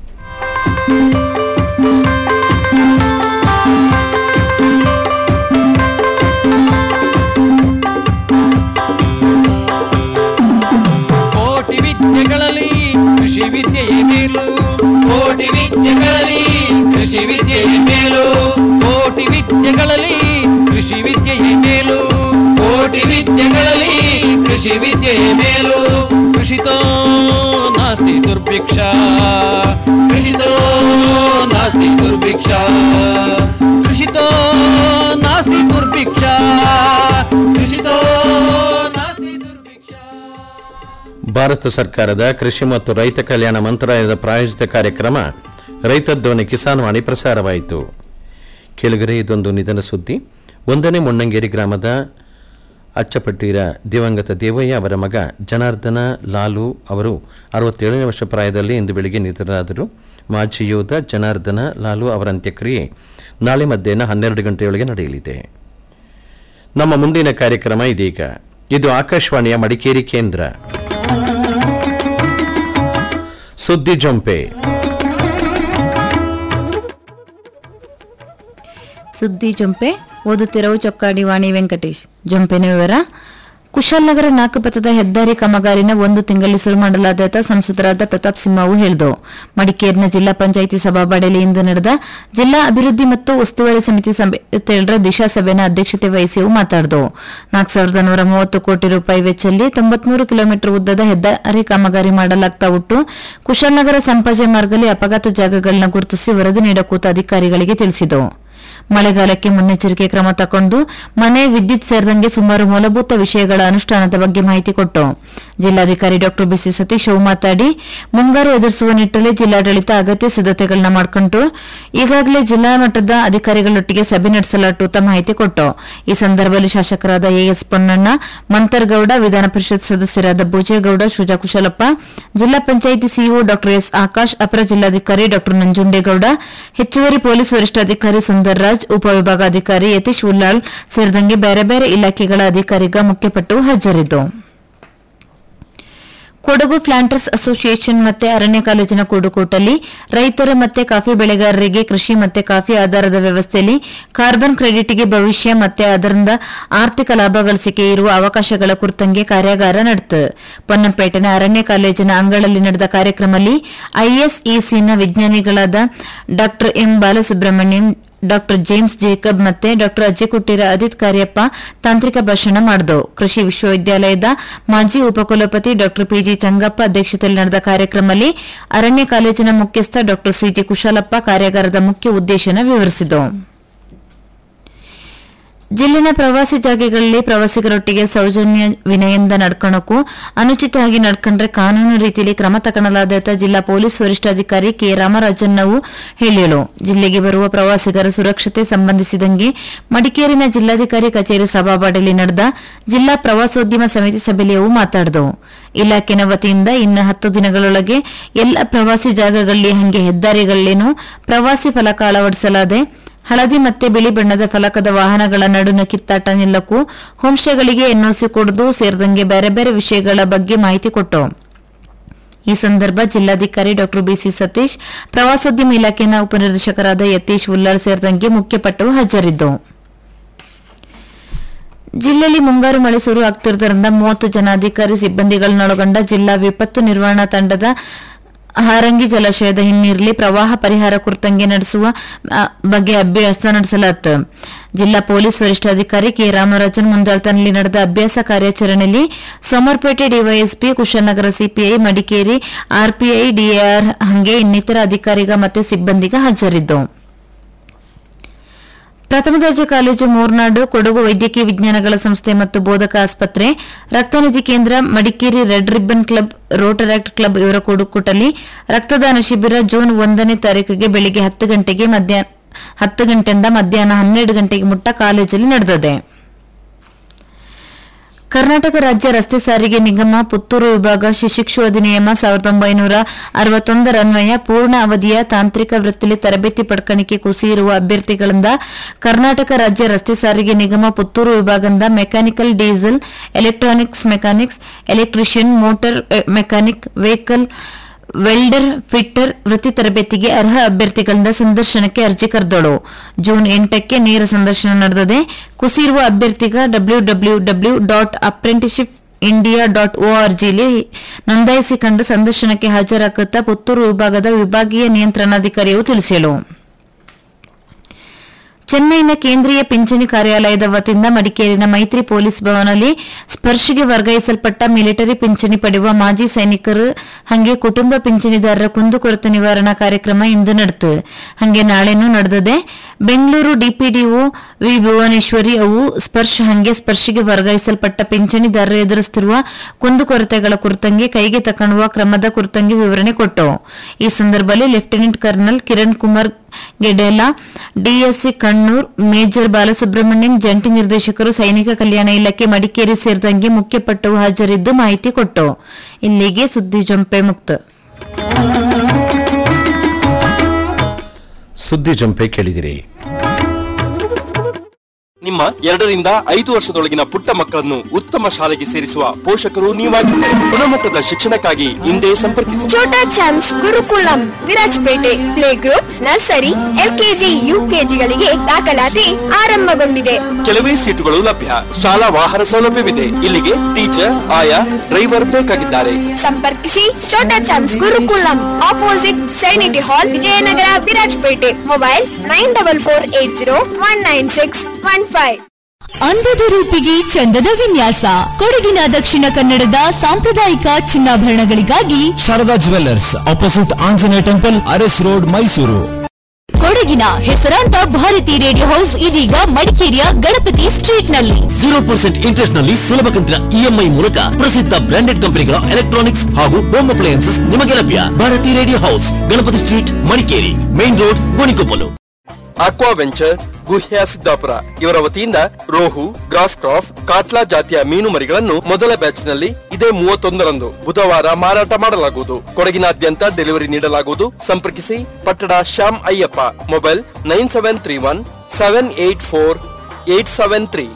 ಕೋಟಿ ವಿದ್ಯೆಗಳಲ್ಲಿ ಕೃಷಿ ವಿದ್ಯೆಯೇ ಮೇಲು ಕೋಟಿ ವಿದ್ಯೆಗಳಲ್ಲಿ ಕೃಷಿ ವಿದ್ಯೆಯೇ ಮೇಲು ಕೋಟಿ ವಿದ್ಯೆಗಳಲ್ಲಿ ಕೃಷಿ ವಿದ್ಯೆಯೇ ಮೇಲು ಕೋಟಿ ವಿದ್ಯೆಗಳಲ್ಲಿ ಕೃಷಿ ವಿದ್ಯೆಯೇ ಮೇಲು ಕೃಷಿತೋ ನಾಸ್ತಿ ದುರ್ಭಿಕ್ಷ ಕೃಷಿತೋ ನಾಸ್ತಿ ದುರ್ಭಿಕ್ಷ ಕೃಷಿತೋ ನಾಸ್ತಿ ದುರ್ಭಿಕ್ಷ ಕೃಷಿತೋ ನಾಸ್ತಿ ದುರ್ಭಿಕ್ಷ ಭಾರತ ಸರ್ಕಾರದ ಕೃಷಿ ಮತ್ತು ರೈತ ಕಲ್ಯಾಣ ಮಂತ್ರಾಲಯದ ಪ್ರಾಯೋಜಿತ ಕಾರ್ಯಕ್ರಮ ರೈತ ಧ್ವನಿ ಕಿಸಾನ್ ವಾಣಿ ಪ್ರಸಾರವಾಯಿತು ಕೆಳಗರೆ ಇದೊಂದು ನಿಧನ ಸುದ್ದಿ ಒಂದನೇ ಮೊಣ್ಣಂಗೇರಿ ಗ್ರಾಮದ ಅಚ್ಚಪಟ್ಟೀರ ದಿವಂಗತ ದೇವಯ್ಯ ಅವರ ಮಗ ಜನಾರ್ದನ ಲಾಲು ಅವರು ಅರವತ್ತೇಳನೇ ವರ್ಷ ಪ್ರಾಯದಲ್ಲಿ ಇಂದು ಬೆಳಿಗ್ಗೆ ನಿಧನರಾದರು ಮಾಜಿ ಯೋಧ ಜನಾರ್ದನ ಲಾಲು ಅವರ ಅಂತ್ಯಕ್ರಿಯೆ ನಾಳೆ ಮಧ್ಯಾಹ್ನ ಹನ್ನೆರಡು ಗಂಟೆಯೊಳಗೆ ನಡೆಯಲಿದೆ ನಮ್ಮ ಮುಂದಿನ ಕಾರ್ಯಕ್ರಮ ಇದೀಗ ಇದು ಆಕಾಶವಾಣಿಯ ಮಡಿಕೇರಿ ಕೇಂದ್ರ ಸುದ್ದಿ ಜೊಂಪೆ ಸುದ್ದಿ ಜೊಂಪೆ ಓದುತ್ತಿರವು ಚೊಕ್ಕಾಡಿ ವಾಣಿ ವೆಂಕಟೇಶ್ ಜೊಂಪೆನ ವಿವರ ಕುಶಾಲನಗರ ನಾಲ್ಕು ಪಥದ ಹೆದ್ದಾರಿ ಕಾಮಗಾರಿನ ಒಂದು ತಿಂಗಳಲ್ಲಿ ಶುರು ಮಾಡಲಾದ ಸಂಸದರಾದ ಪ್ರತಾಪ್ ಸಿಂಹವು ಹೇಳಿದರು ಮಡಿಕೇರಿನ ಜಿಲ್ಲಾ ಪಂಚಾಯಿತಿ ಸಭಾಬಾಡೆಯಲ್ಲಿ ಇಂದು ನಡೆದ ಜಿಲ್ಲಾ ಅಭಿವೃದ್ಧಿ ಮತ್ತು ಉಸ್ತುವಾರಿ ಸಮಿತಿ ಸಭೆಯ ದಿಶಾ ಸಭೆಯ ಅಧ್ಯಕ್ಷತೆ ವಹಿಸಿ ಅವು ಮಾತನಾಡಿದವು ನಾಲ್ಕು ಸಾವಿರದ ನೂರ ಮೂವತ್ತು ಕೋಟಿ ರೂಪಾಯಿ ವೆಚ್ಚದಲ್ಲಿ ತೊಂಬತ್ಮೂರು ಕಿಲೋಮೀಟರ್ ಉದ್ದದ ಹೆದ್ದಾರಿ ಕಾಮಗಾರಿ ಮಾಡಲಾಗ್ತಾ ಉಂಟು ಕುಶಾಲನಗರ ಸಂಪಾಜೆ ಮಾರ್ಗದಲ್ಲಿ ಅಪಘಾತ ಜಾಗಗಳನ್ನ ಗುರುತಿಸಿ ವರದಿ ನೀಡಕೂತ ಅಧಿಕಾರಿಗಳಿಗೆ ತಿಳಿಸಿದವು ಮಳೆಗಾಲಕ್ಕೆ ಮುನ್ನೆಚ್ಚರಿಕೆ ಕ್ರಮ ತಗೊಂಡು ಮನೆ ವಿದ್ಯುತ್ ಸೇರಿದಂಗೆ ಸುಮಾರು ಮೂಲಭೂತ ವಿಷಯಗಳ ಅನುಷ್ಠಾನದ ಬಗ್ಗೆ ಮಾಹಿತಿ ಕೊಟ್ಟು ಜಿಲ್ಲಾಧಿಕಾರಿ ಡಾ ಬಿಸಿ ಸತೀಶ್ ಅವು ಮಾತಾಡಿ ಮುಂಗಾರು ಎದುರಿಸುವ ನಿಟ್ಟಲ್ಲಿ ಜಿಲ್ಲಾಡಳಿತ ಅಗತ್ಯ ಸಿದ್ದತೆಗಳನ್ನ ಮಾಡಿಕೊಂಡು ಈಗಾಗಲೇ ಜಿಲ್ಲಾ ಮಟ್ಟದ ಅಧಿಕಾರಿಗಳೊಟ್ಟಿಗೆ ಸಭೆ ನಡೆಸಲಾಟುತ್ತ ಮಾಹಿತಿ ಕೊಟ್ಟು ಈ ಸಂದರ್ಭದಲ್ಲಿ ಶಾಸಕರಾದ ಎಎಸ್ ಪೊನ್ನಣ್ಣ ಮಂತರ್ಗೌಡ ವಿಧಾನ ಪರಿಷತ್ ಸದಸ್ಯರಾದ ಭೋಜೇಗೌಡ ಶುಜಾ ಕುಶಲಪ್ಪ ಜಿಲ್ಲಾ ಪಂಚಾಯಿತಿ ಸಿಇಒ ಡಾ ಎಸ್ ಆಕಾಶ್ ಅಪರ ಜಿಲ್ಲಾಧಿಕಾರಿ ಡಾ ನಂಜುಂಡೇಗೌಡ ಹೆಚ್ಚುವರಿ ಪೊಲೀಸ್ ವರಿಷ್ಠಾಧಿಕಾರಿ ಸುಂದರ್ ರಾಜ್ ಉಪವಿಭಾಗಾಧಿಕಾರಿ ಯತೀಶ್ ಉಲ್ಲಾಳ್ ಸೇರಿದಂಗೆ ಬೇರೆ ಬೇರೆ ಇಲಾಖೆಗಳ ಅಧಿಕಾರಿಗ ಮುಖ್ಯಪಟ್ಟು ಹಾಜರಿದ್ದು ಕೊಡಗು ಪ್ಲಾಂಟರ್ಸ್ ಅಸೋಸಿಯೇಷನ್ ಮತ್ತೆ ಅರಣ್ಯ ಕಾಲೇಜಿನ ಕೂಡುಕೂಟಲ್ಲಿ ರೈತರ ಮತ್ತೆ ಕಾಫಿ ಬೆಳೆಗಾರರಿಗೆ ಕೃಷಿ ಮತ್ತೆ ಕಾಫಿ ಆಧಾರದ ವ್ಯವಸ್ಥೆಯಲ್ಲಿ ಕಾರ್ಬನ್ ಕ್ರೆಡಿಟ್ಗೆ ಭವಿಷ್ಯ ಮತ್ತೆ ಅದರಿಂದ ಆರ್ಥಿಕ ಲಾಭ ಗಳಿಸಿಕೆ ಇರುವ ಅವಕಾಶಗಳ ಕುರಿತಂಗೆ ಕಾರ್ಯಾಗಾರ ನಡೆತು ಪೊನ್ನಂಪೇಟೆನ ಅರಣ್ಯ ಕಾಲೇಜಿನ ಅಂಗಳಲ್ಲಿ ನಡೆದ ಕಾರ್ಯಕ್ರಮದಲ್ಲಿ ಐಎಸ್ಇಸಿನ ವಿಜ್ಞಾನಿಗಳಾದ ಡಾ ಎಂ ಬಾಲಸುಬ್ರಹ್ಮಣ್ಯಂ ಡಾ ಜೇಮ್ಸ್ ಜೇಕಬ್ ಮತ್ತೆ ಡಾ ಅಜ್ಜಿಕುಟ್ಟಿರ ಅದಿತ್ ಕಾರ್ಯಪ್ಪ ತಾಂತ್ರಿಕ ಭಾಷಣ ಮಾಡಿದವು ಕೃಷಿ ವಿಶ್ವವಿದ್ಯಾಲಯದ ಮಾಜಿ ಉಪಕುಲಪತಿ ಡಾ ಪಿಜಿ ಚಂಗಪ್ಪ ಅಧ್ಯಕ್ಷತೆಯಲ್ಲಿ ನಡೆದ ಕಾರ್ಯಕ್ರಮದಲ್ಲಿ ಅರಣ್ಯ ಕಾಲೇಜಿನ ಮುಖ್ಯಸ್ಥ ಡಾ ಸಿಜಿ ಕುಶಾಲಪ್ಪ ಕಾರ್ಯಾಗಾರದ ಮುಖ್ಯ ಉದ್ದೇಶನ ವಿವರಿಸಿದರು ಜಿಲ್ಲೆನ ಪ್ರವಾಸಿ ಜಾಗೆಗಳಲ್ಲಿ ಪ್ರವಾಸಿಗರೊಟ್ಟಿಗೆ ಸೌಜನ್ಯ ವಿನಯಿಂದ ನಡ್ಕೊಳಕ್ಕೂ ಅನುಚಿತವಾಗಿ ನಡ್ಕೊಂಡ್ರೆ ಕಾನೂನು ರೀತಿಯಲ್ಲಿ ಕ್ರಮ ತಗೊಳ್ಳಲಾದ ಜಿಲ್ಲಾ ಪೊಲೀಸ್ ವರಿಷ್ಠಾಧಿಕಾರಿ ಕೆ ರಾಮರಾಜನ್ನವು ಹೇಳಿಳು ಜಿಲ್ಲೆಗೆ ಬರುವ ಪ್ರವಾಸಿಗರ ಸುರಕ್ಷತೆ ಸಂಬಂಧಿಸಿದಂಗೆ ಮಡಿಕೇರಿನ ಜಿಲ್ಲಾಧಿಕಾರಿ ಕಚೇರಿ ಸಭಾಬಾಡಲಿ ನಡೆದ ಜಿಲ್ಲಾ ಪ್ರವಾಸೋದ್ಯಮ ಸಮಿತಿ ಸಭೆಯಲ್ಲಿ ಅವು ಮಾತಾಡಿದವು ಇಲಾಖೆನ ವತಿಯಿಂದ ಇನ್ನು ಹತ್ತು ದಿನಗಳೊಳಗೆ ಎಲ್ಲ ಪ್ರವಾಸಿ ಜಾಗಗಳಲ್ಲಿ ಹಂಗೆ ಹೆದ್ದಾರಿಗಳಲ್ಲೇನೂ ಪ್ರವಾಸಿ ಫಲಕ ಅಳವಡಿಸಲಾದೆ ಹಳದಿ ಮತ್ತೆ ಬಿಳಿ ಬಣ್ಣದ ಫಲಕದ ವಾಹನಗಳ ನಡುವಿನ ಕಿತ್ತಾಟ ನಿಲ್ಲಕ್ಕೂ ಹೋಂಸ್ಟೇಗಳಿಗೆ ಎನ್ಒಸಿ ಕೊಡುವುದು ಸೇರಿದಂಗೆ ಬೇರೆ ಬೇರೆ ವಿಷಯಗಳ ಬಗ್ಗೆ ಮಾಹಿತಿ ಕೊಟ್ಟು ಈ ಸಂದರ್ಭ ಜಿಲ್ಲಾಧಿಕಾರಿ ಡಾ ಬಿಸಿ ಸತೀಶ್ ಪ್ರವಾಸೋದ್ಯಮ ಇಲಾಖೆಯ ಉಪನಿರ್ದೇಶಕರಾದ ಯತೀಶ್ ಉಲ್ಲಾಳ್ ಸೇರಿದಂಗೆ ಮುಖ್ಯಪಟ್ಟು ಹಾಜರಿದ್ದು ಜಿಲ್ಲೆಯಲ್ಲಿ ಮುಂಗಾರು ಮಳೆ ಶುರು ಆಗ್ತಿರುವುದರಿಂದ ಮೂವತ್ತು ಜನ ಅಧಿಕಾರಿ ಸಿಬ್ಬಂದಿಗಳನ್ನೊಳಗೊಂಡ ಜಿಲ್ಲಾ ವಿಪತ್ತು ನಿರ್ವಹಣಾ ತಂಡದ ಹಾರಂಗಿ ಜಲಾಶಯದ ಹಿನ್ನೀರಲ್ಲಿ ಪ್ರವಾಹ ಪರಿಹಾರ ಕುರಿತಂಗೆ ನಡೆಸುವ ಆ, ಬಗ್ಗೆ ಅಭ್ಯಾಸ ನಡೆಸಲಾಯಿತು ಜಿಲ್ಲಾ ಪೊಲೀಸ್ ವರಿಷ್ಠಾಧಿಕಾರಿ ಕೆ ರಾಮರಾಜನ್ ಮುಂದಾಳ್ತನಲ್ಲಿ ನಡೆದ ಅಭ್ಯಾಸ ಕಾರ್ಯಾಚರಣೆಯಲ್ಲಿ Somwarpet DYSP Kushalnagar CPI Madikeri RPI DR ಹಂಗೆ ಇನ್ನಿತರ ಅಧಿಕಾರಿಗ ಮತ್ತೆ ಸಿಬ್ಬಂದಿಗ ಹಾಜರಿದ್ದು ಪ್ರಥಮ ದರ್ಜೆ ಕಾಲೇಜು ಮೂರ್ನಾಡು ಕೊಡಗು ವೈದ್ಯಕೀಯ ವಿಜ್ಞಾನಗಳ ಸಂಸ್ಥೆ ಮತ್ತು ಬೋಧಕ ಆಸ್ಪತ್ರೆ ರಕ್ತನಿಧಿ ಕೇಂದ್ರ Madikeri red ribbon club Rotaract club ಇವರ ಕೂಡುಕೂಟಲ್ಲಿ ರಕ್ತದಾನ ಶಿಬಿರ ಜೂನ್ ಒಂದನೇ ತಾರೀಕಿಗೆ ಬೆಳಿಗ್ಗೆ ಹತ್ತು ಗಂಟೆಗೆ ಮಧ್ಯಾಹ್ನ ಹತ್ತು ಗಂಟೆಯಿಂದ ಮಧ್ಯಾಹ್ನ ಹನ್ನೆರಡು ಗಂಟೆಗೆ ಮುಟ್ಟ ಕಾಲೇಜಲ್ಲಿ ನಡೆದಿದೆ ಕರ್ನಾಟಕ ರಾಜ್ಯ ರಸ್ತೆ ಸಾರಿಗೆ ನಿಗಮ ಪುತ್ತೂರು ವಿಭಾಗ ಶಿಶಿಕ್ಷು ಅಧಿನಿಯಮ ಸಾವಿರದ ಒಂಬೈನೂರ ಅರವತ್ತೊಂದರ ಅನ್ವಯ ಪೂರ್ಣ ಅವಧಿಯ ತಾಂತ್ರಿಕ ವೃತ್ತಿಲಿ ತರಬೇತಿ ಪಡ್ಕಣಿಕೆ ಕುಸಿ ಇರುವ ಅಭ್ಯರ್ಥಿಗಳಿಂದ ಕರ್ನಾಟಕ ರಾಜ್ಯ ರಸ್ತೆ ಸಾರಿಗೆ ನಿಗಮ ಪುತ್ತೂರು ವಿಭಾಗದಿಂದ mechanical diesel electronics mechanics electrician motor mechanic vehicle welder fitter ವೃತ್ತಿ ತರಬೇತಿಗೆ ಅರ್ಹ ಅಭ್ಯರ್ಥಿಗಳಿಂದ ಸಂದರ್ಶನಕ್ಕೆ ಅರ್ಜಿ ಕರೆದೋಳು ಜೂನ್ ಎಂಟಕ್ಕೆ ನೇರ ಸಂದರ್ಶನ ನಡೆದಿದೆ ಕುಸಿರುವ ಅಭ್ಯರ್ಥಿಗ W W W dot apprenticeship India dot ಓಆರ್ಜಿಲಿ ನೋಂದಾಯಿಸಿಕೊಂಡು ಸಂದರ್ಶನಕ್ಕೆ ಹಾಜರಾಗುತ್ತಾ ಪುತ್ತೂರು ವಿಭಾಗದ ವಿಭಾಗೀಯ ನಿಯಂತ್ರಣಾಧಿಕಾರಿಯು ತಿಳಿಸಿದರು ಚೆನ್ನೈನ ಕೇಂದ್ರೀಯ ಪಿಂಚಣಿ ಕಾರ್ಯಾಲಯದ ವತಿಯಿಂದ ಮಡಿಕೇರಿನ ಮೈತ್ರಿ ಪೊಲೀಸ್ ಭವನದಲ್ಲಿ ಸ್ಪರ್ಶಿಗೆ ವರ್ಗಾಯಿಸಲ್ಪಟ್ಟ ಮಿಲಿಟರಿ ಪಿಂಚಣಿ ಪಡೆಯುವ ಮಾಜಿ ಸೈನಿಕರು ಹಂಗೆ ಕುಟುಂಬ ಪಿಂಚಣಿದಾರರ ಕುಂದುಕೊರತೆ ನಿವಾರಣಾ ಕಾರ್ಯಕ್ರಮ ಇಂದು ನಡೆತು ಹಂಗೆ ನಾಳೆನೂ ನಡೆದಿದೆ ಬೆಂಗಳೂರು ಡಿಪಿಡಿಒ ವಿ ಭುವನೇಶ್ವರಿ ಅವು ಸ್ಪರ್ಶ ಹಂಗೆ ಸ್ಪರ್ಶಿಗೆ ವರ್ಗಾಯಿಸಲ್ಪಟ್ಟ ಪಿಂಚಣಿದಾರರು ಎದುರಿಸುತ್ತಿರುವ ಕುಂದುಕೊರತೆಗಳ ಕುರಿತಂಗೆ ಕೈಗೆ ತಕೊಳ್ಳುವ ಕ್ರಮದ ಕುರಿತಂಗೆ ವಿವರಣೆ ಕೊಟ್ಟು ಈ ಸಂದರ್ಭದಲ್ಲಿ lieutenant colonel Kiran Kumar Gedela DSC Kannur major Balasubramaniam ಜಂಟಿ ನಿರ್ದೇಶಕರು ಸೈನಿಕ ಕಲ್ಯಾಣ ಇಲಾಖೆ ಮಡಿಕೇರಿ ಸೇರಿದಂಗೆ ಮುಖ್ಯಪಟ್ಟು ಹಾಜರಿದ್ದು ಮಾಹಿತಿ ಕೊಟ್ಟು ಇಲ್ಲಿಗೆ ಸುದ್ದಿ ಜಂಪೆ ಮುಕ್ತ ಸುದ್ದಿ ಜಂಪೆ ಕೇಳಿದಿರಿ ನಿಮ್ಮ ಎರಡರಿಂದ ಐದು ವರ್ಷದೊಳಗಿನ ಪುಟ್ಟ ಮಕ್ಕಳನ್ನು ಉತ್ತಮ ಶಾಲೆಗೆ ಸೇರಿಸುವ ಪೋಷಕರು ನೀವಾಗಿದ್ದರೆ ಗುಣಮಟ್ಟದ ಶಿಕ್ಷಣಕ್ಕಾಗಿ ಹಿಂದೆ ಸಂಪರ್ಕಿಸಿ Chota champs Gurukulam Virajpet play group nursery LKG ಯುಕೆಜಿಗಳಿಗೆ ದಾಖಲಾತಿ ಆರಂಭಗೊಂಡಿದೆ ಕೆಲವೇ ಸೀಟುಗಳು ಲಭ್ಯ ಶಾಲಾ ವಾಹನ ಸೌಲಭ್ಯವಿದೆ ಇಲ್ಲಿಗೆ ಟೀಚರ್ ಆಯಾ ಡ್ರೈವರ್ ಬೇಕಾಗಿದ್ದಾರೆ ಸಂಪರ್ಕಿಸಿ ಛೋಟಾ ಚಾಮ್ಸ್ ಗುರುಕುಲಂ ಆಪೋಸಿಟ್ ಸೈನಿಟಿ hall Vijayanagar Virajpet mobile nine double four eight zero one nine six one five ಅಂದದ ರೂಪಿಗೆ ಚಂದದ ವಿನ್ಯಾಸ ಕೊಡಗಿನ ದಕ್ಷಿಣ ಕನ್ನಡದ ಸಾಂಪ್ರದಾಯಿಕ ಚಿನ್ನಾಭರಣಗಳಿಗಾಗಿ Sharada jewellers opposite Anjaneya temple Aras road Mysuru ಕೊಡಗಿನ ಹೆಸರಾಂತ ಭಾರತಿ ರೇಡಿಯೋ ಹೌಸ್ ಇದೀಗ ಮಡಿಕೇರಿಯ ಗಣಪತಿ ಸ್ಟ್ರೀಟ್ ನಲ್ಲಿ ಜೀರೋ ಪರ್ಸೆಂಟ್ ಇಂಟ್ರೆಸ್ಟ್ ನಲ್ಲಿ ಸುಲಭ ಕಂತಿನ ಇಎಂಐ ಮೂಲಕ ಪ್ರಸಿದ್ಧ ಬ್ರಾಂಡೆಡ್ ಕಂಪನಿಗಳ ಎಲೆಕ್ಟ್ರಾನಿಕ್ಸ್ ಹಾಗೂ ಹೋಮ್ ಅಪ್ಲಯನ್ಸಸ್ ನಿಮಗೆ ಲಭ್ಯ Bharathi radio house Ganapati street Madikeri main road Gonikoppal aqua venture Guhya Siddapur ಇವರ ವತಿಯಿಂದ ರೋಹು ಗ್ರಾಸ್ ಕ್ರಾಫ್ ಕಾಟ್ಲಾ ಜಾತಿಯ ಮೀನು ಮರಿಗಳನ್ನು ಮೊದಲ ಬ್ಯಾಚ್ ನಲ್ಲಿ ಇದೇ ಮೂವತ್ತೊಂದರಂದು ಬುಧವಾರ ಮಾರಾಟ ಮಾಡಲಾಗುವುದು ಕೊಡಗಿನಾದ್ಯಂತ ಡೆಲಿವರಿ ನೀಡಲಾಗುವುದು ಸಂಪರ್ಕಿಸಿ ಪಟ್ಟಣ Shyam Ayyappa mobile nine seven three one seven eight four eight seven three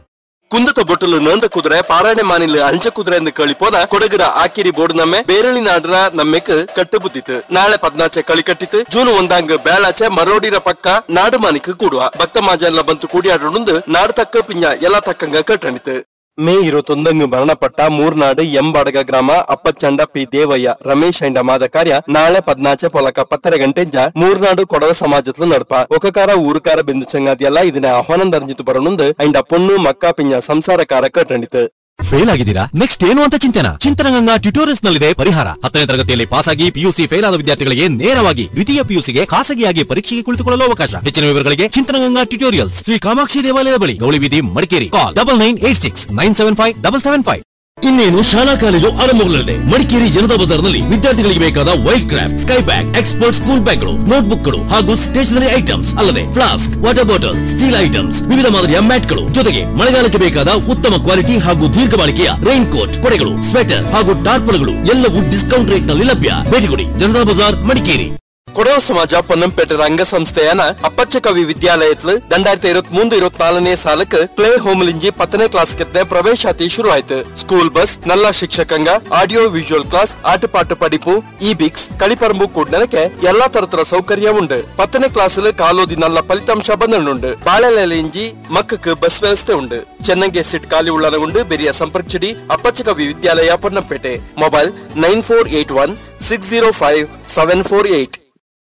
ಕುಂದತ ಬೊಟ್ಟಲು ನೊಂದ ಕುದುರೆ ಪಾರಾಯಣ ಮಾನಿಲ ಅಂಚ ಕುದುರೆ ಎಂದು ಕೇಳಿಪೋನ ಕೊಡಗರ ಆಕಿರಿ ಬೋರ್ಡ್ ನಮ್ಮೆ ಬೇರಳಿ ನಾಡ್ರ ನಮ್ಮೆಕ್ ಕಟ್ಟುಬುದ್ದಿತ್ತು ನಾಳೆ ಪದ್ನಾಚೆ ಕಳಿ ಕಟ್ಟಿತ್ತು ಜೂನ್ ಒಂದಾಂಗ್ ಬೇಳಾಚೆ ಮರೋಡಿರ ಪಕ್ಕ ನಾಡು ಮಾನಿಕ್ ಕೂಡುವ ಭಕ್ತ ಮಾಜನ್ಲ ಬಂತು ಕೂಡಿಯಾಡುಂದು ನಾಡು ತಕ್ಕ ಪಿಂಜ ಎಲ್ಲ ತಕ್ಕಂಗ ಕಟ್ಟಣಿತು ಮೇ ഇരുപത്തൊന്നങ്ങ് മരണപ്പെട്ട മൂർനാട് എംബടക ഗ്രാമ അപ്പച്ചണ്ട പി ದೇವಯ್ಯ ರಮೇಶ್ ಅಂಡ ಮಾದ ಕಾರ್ಯ ನಾಳೆ ಪದ್ನಾಚೆ ಪೊಲಕ ಪತ್ತರ ಗಂಟೆಂಜ ಮೂರ್ನಾಡು ಕೊಡವ ಸಮಾಜತ್ಲು ನಡಪ ಒಕಕಾರ ಊರುಕಾರ ಬಿಂದು ಚಂಗಾದಿಯಲ್ಲ ಇದನ್ನ ಆಹ್ವಾನ ದರ್ಜಿತು ಬರನುಂದು ಅಂಡ ಪೊಣ್ಣು ಮಕ್ಕ ಪಿಂಜ ಸಂಸಾರಕಾರ ಕಟ್ಟಣಿತು ಫೇಲ್ ಆಗಿದ್ದೀರಾ ನೆಕ್ಸ್ಟ್ ಏನು ಅಂತ ಚಿಂತನ ಚಿಂತನಗಂಗಾ ಟ್ಯೂಟೋರಿಯಲ್ಸ್ ನಲ್ಲಿದೆ ಪರಿಹಾರ ಹತ್ತನೇ ತರಗತಿಯಲ್ಲಿ ಪಾಸ್ ಆಗಿ ಪಿಯುಸಿ ಫೇಲ್ ಆದ ವಿದ್ಯಾರ್ಥಿಗಳಿಗೆ ನೇರವಾಗಿ ದ್ವಿತೀಯ ಪಿಯುಸಿಗೆ ಖಾಸಗಿಯಾಗಿ ಪರೀಕ್ಷೆಗೆ ಕುಳಿತುಕೊಳ್ಳಲು ಅವಕಾಶ ಹೆಚ್ಚಿನ ವಿವರಗಳಿಗೆ ಚಿಂತನಗಂಗಾ ಟ್ಯೂಟೋರಿಯಲ್ಸ್ ಶ್ರೀ ಕಾಮಾಕ್ಷಿ ದೇವಾಲಯದ ಬಳಿ ಗೌಳಿ ಬೀದಿ Madikeri call double nine eight six nine seven five double seven five ಇನ್ನೇನು ಶಾಲಾ ಕಾಲೇಜು ಆರಂಭಗೊಳ್ಳಲಿದೆ ಮಡಿಕೇರಿ ಜನತಾ ಬಜಾರ್ನಲ್ಲಿ ವಿದ್ಯಾರ್ಥಿಗಳಿಗೆ ಬೇಕಾದ wild craft sky bag expert school ಬ್ಯಾಗ್ಗಳು ನೋಟ್ಬುಕ್ಗಳು ಹಾಗೂ ಸ್ಟೇಷನರಿ ಐಟಮ್ಸ್ ಅಲ್ಲದೆ flask water bottle steel items ವಿವಿಧ ಮಾದರಿಯ ಮ್ಯಾಟ್ಗಳು ಜೊತೆಗೆ ಮಳೆಗಾಲಕ್ಕೆ ಬೇಕಾದ ಉತ್ತಮ ಕ್ವಾಲಿಟಿ ಹಾಗೂ ದೀರ್ಘ ಬಾಳಿಕೆಯ ರೈನ್ ಕೋಟ್ ಕೊಡೆಗಳು ಸ್ವೆಟರ್ ಹಾಗೂ ಟಾರ್ಪಲ್ಗಳು ಎಲ್ಲವೂ ಡಿಸ್ಕೌಂಟ್ ರೇಟ್ ನಲ್ಲಿ ಲಭ್ಯ ಭೇಟಿ ಕೊಡಿ ಜನತಾ ಬಜಾರ್ ಮಡಿಕೇರಿ ಕೊಡವ ಸಮಾಜ പൊന്നംപേട്ട ರಂಗಸಂಸ್ಥೆಯನ ಅಪ್ಪಚ್ಚ ಕವಿ ವಿದ್ಯಾಲಯತ್ಲು രണ്ടായിരത്തി ഇരുപത്തി മൂന്ന് ഇരുപത്തിനാലിനെ സാലക്ക് പ്ലേ ഹോമിലിഞ്ചി പത്തನೇ ക്ലാസ്ക്കെത്തെ പ്രവേശാತಿ ಶುರು ಆಯ್ತು ಸ್ಕೂಲ್ ಬಸ್ ನಲ್ಲ ಶಿಕ್ಷಕಂಗ ಆಡಿಯೋ ವಿಜುವಲ್ ಕ್ಲಾಸ್ ಆಟಪಾಟ ಪಡಿಪು ಇ ಬಿಕ್ಸ್ കളിപ്പറമ്പ് കൂടിനൊക്കെ എല്ലാ തരത്തിലുള്ള സൗകര്യമുണ്ട് പത്തನೇ ക്ലാസ്സിൽ കാലോതി നല്ല ഫലിതാംശ ಬಂದನುಂಡು ಬಾಳೆಲೆಲೆಂಜಿ ಮಕ್ಕಕ್ಕೆ ಬಸ್ ವ್ಯವಸ್ಥೆ ಉಂಟು ಚೆನ್ನಂಗೆ ಸೀಟ್ ಖಾಲಿ ಉಳ್ಳನಗುಂಡು ಬೆರಿಯ ಸಂಪರ್ಕಿಸಿಡಿ Appachcha Kavi Vidyalaya Ponnampet mobile nine four eight one six zero five seven four eight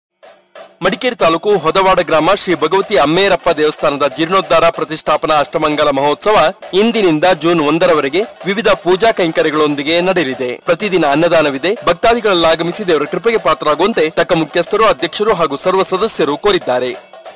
Madikeri taluk Hodawada ಗ್ರಾಮ ಶ್ರೀ ಭಗವತಿ ಅಮ್ಮೇರಪ್ಪ ದೇವಸ್ಥಾನದ ಜೀರ್ಣೋದ್ಧಾರ ಪ್ರತಿಷ್ಠಾಪನಾ ಅಷ್ಟಮಂಗಲ ಮಹೋತ್ಸವ ಇಂದಿನಿಂದ ಜೂನ್ ಒಂದರವರೆಗೆ ವಿವಿಧ ಪೂಜಾ ಕೈಂಕರ್ಯಗಳೊಂದಿಗೆ ನಡೆಯಲಿದೆ ಪ್ರತಿದಿನ ಅನ್ನದಾನವಿದೆ ಭಕ್ತಾದಿಗಳೆಲ್ಲ ಆಗಮಿಸಿ ದೇವರ ಕೃಪೆಗೆ ಪಾತ್ರರಾಗುವಂತೆ ತಕ್ಕ ಮುಖ್ಯಸ್ಥರು ಅಧ್ಯಕ್ಷರು ಹಾಗೂ ಸರ್ವ ಸದಸ್ಯರು ಕೋರಿದ್ದಾರೆ